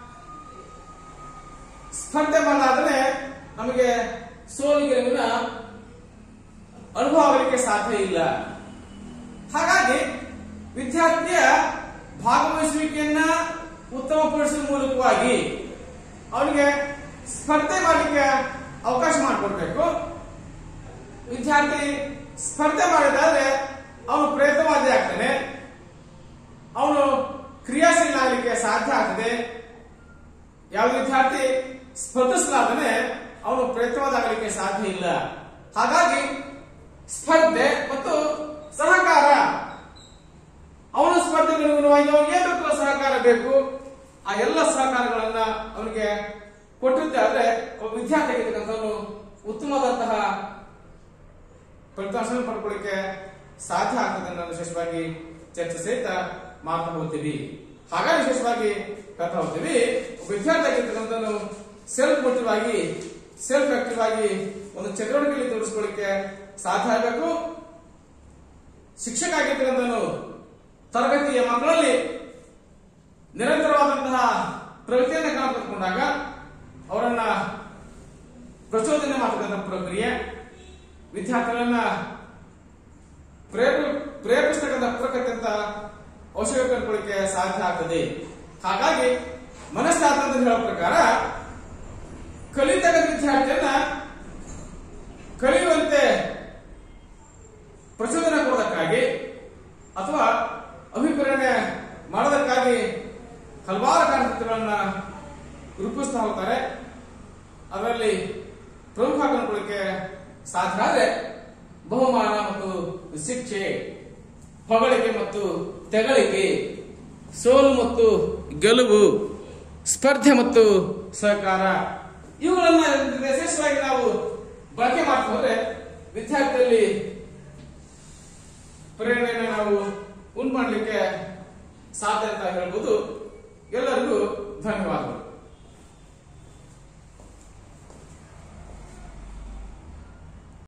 [SPEAKER 1] ಸ್ಪರ್ಧೆ ಮಾಡಾದ್ರೆ ನಮಗೆ ಸೋಲಿಗೆಲುವಿನ ಅನುಭವ ಆಗಲಿಕ್ಕೆ ಸಾಧ್ಯ ಇಲ್ಲ ಹಾಗಾಗಿ ವಿದ್ಯಾರ್ಥಿಯ ಭಾಗವಹಿಸುವಿಕೆಯನ್ನ ಉತ್ತಮಪಡಿಸುವ ಮೂಲಕವಾಗಿ ಅವನಿಗೆ ಸ್ಪರ್ಧೆ ಮಾಡಲಿಕ್ಕೆ ಅವಕಾಶ ಮಾಡಿಕೊಡ್ಬೇಕು ವಿದ್ಯಾರ್ಥಿ ಸ್ಪರ್ಧೆ ಮಾಡಿದಾದ್ರೆ ಅವನು ಪ್ರಯತ್ನವಾದಿ ಆಗ್ತಾನೆ ಅವನು ಕ್ರಿಯಾಶೀಲ ಆಗಲಿಕ್ಕೆ ಸಾಧ್ಯ ಆಗ್ತದೆ ಯಾವ ವಿದ್ಯಾರ್ಥಿ ಸ್ಪರ್ಧಿಸಲಾದನೆ ಅವನು ಪ್ರಯತ್ನವಾದಾಗಲಿಕ್ಕೆ ಸಾಧ್ಯ ಇಲ್ಲ ಹಾಗಾಗಿ ಸ್ಪರ್ಧೆ ಮತ್ತು ಸಹಕಾರ ಅವನ ಸ್ಪರ್ಧೆಗೆ ಅನುಗುಣವಾಗಿ ಅವನಿಗೆ ಏನ್ ಬೇಕು ಸಹಕಾರ ಬೇಕು ಆ ಎಲ್ಲ ಸಹಕಾರಗಳನ್ನ ಅವನಿಗೆ ಕೊಟ್ಟಿದ್ದೆ ಆದ್ರೆ ಒಬ್ಬ ವಿದ್ಯಾರ್ಥಿ ಆಗಿರ್ತಕ್ಕಂಥವನು ಉತ್ತಮವಾದಂತಹ ಫಲಿತಾಂಶ ಪಡ್ಕೊಳ್ಳಿಕ್ಕೆ ಸಾಧ್ಯ ಆಗ್ತದೆ ಅನ್ನೋ ವಿಶೇಷವಾಗಿ ಚರ್ಚೆ ಸಹಿತ ಮಾಡ್ತಾ ಹೋಗ್ತೀವಿ ಹಾಗಾಗಿ ವಿಶೇಷವಾಗಿ ಕರ್ತಾ ಹೋಗ್ತೀವಿ ಒಬ್ಬ ವಿದ್ಯಾರ್ಥಿ ಆಗಿರ್ತಕ್ಕಂಥವನು ಸೆಲ್ಫ್ ಮೋಟಿವ್ ಆಗಿ ಸೆಲ್ಫ್ ಆಕ್ಟಿವ್ ಆಗಿ ಒಂದು ಚಟುವಟಿಕೆಯಲ್ಲಿ ತೊಡಗಿಸ್ಕೊಳ್ಳಿಕ್ಕೆ ಸಾಧ್ಯ ಆಗಬೇಕು ಶಿಕ್ಷಕ ಆಗಿರ್ತಕ್ಕಂಥವನು ತರಗತಿಯ ಮಕ್ಕಳಲ್ಲಿ ನಿರಂತರವಾದಂತಹ ಪ್ರಗತಿಯನ್ನು ಕಾಣಪಟ್ಟುಕೊಂಡಾಗ ಅವರನ್ನ ಪ್ರಚೋದನೆ ಮಾಡತಕ್ಕಂಥ ಪ್ರಕ್ರಿಯೆ ವಿದ್ಯಾರ್ಥಿಗಳನ್ನ ಪ್ರೇರ ಪ್ರೇರೇಪಿಸ್ತಕ್ಕಂಥ ಪ್ರಕೃತಿ ಔಷಧ ಕಂಡುಕೊಳ್ಳಿಕ್ಕೆ ಸಾಧ್ಯ ಆಗ್ತದೆ ಹಾಗಾಗಿ ಮನಸ್ಸಾರ್ಥ ಅಂತ ಹೇಳೋ ಪ್ರಕಾರ ಕಲಿತಕ್ಕಂಥ ವಿದ್ಯಾರ್ಥಿಯನ್ನ ಕಲಿಯುವಂತೆ ಪ್ರಚೋದನೆ ಕೊಡೋದಕ್ಕಾಗಿ ಅಥವಾ ಅಭಿಪ್ರೇರಣೆ ಮಾಡೋದಕ್ಕಾಗಿ ಹಲವಾರು ಕಾರ್ಯಕ್ರಮಗಳನ್ನ ರೂಪಿಸ್ತಾ ಹೋಗ್ತಾರೆ ಅದರಲ್ಲಿ ಪ್ರಮುಖ ಕಂಡುಕೊಳ್ಳಿಕ್ಕೆ ಸಾಧ್ಯ ಆದರೆ ಬಹುಮಾನ ಮತ್ತು ಶಿಕ್ಷೆ ಹೊಗಳಿಕೆ ಮತ್ತು ತೆಗಳಿಕೆ ಸೋಲು ಮತ್ತು ಗೆಲುವು ಸ್ಪರ್ಧೆ ಮತ್ತು ಸಹಕಾರ ಇವುಗಳನ್ನ ಯಶಸ್ವಿಯಾಗಿ ನಾವು ಬಳಕೆ ಮಾಡ್ತಾ ಹೋದ್ರೆ ವಿದ್ಯಾರ್ಥಿಯಲ್ಲಿ ಪ್ರೇರಣೆಯನ್ನು ನಾವು ಉಂಟು ಮಾಡಲಿಕ್ಕೆ ಸಾಧ್ಯ ಅಂತ ಹೇಳ್ಬೋದು ಎಲ್ಲರಿಗೂ ಧನ್ಯವಾದಗಳು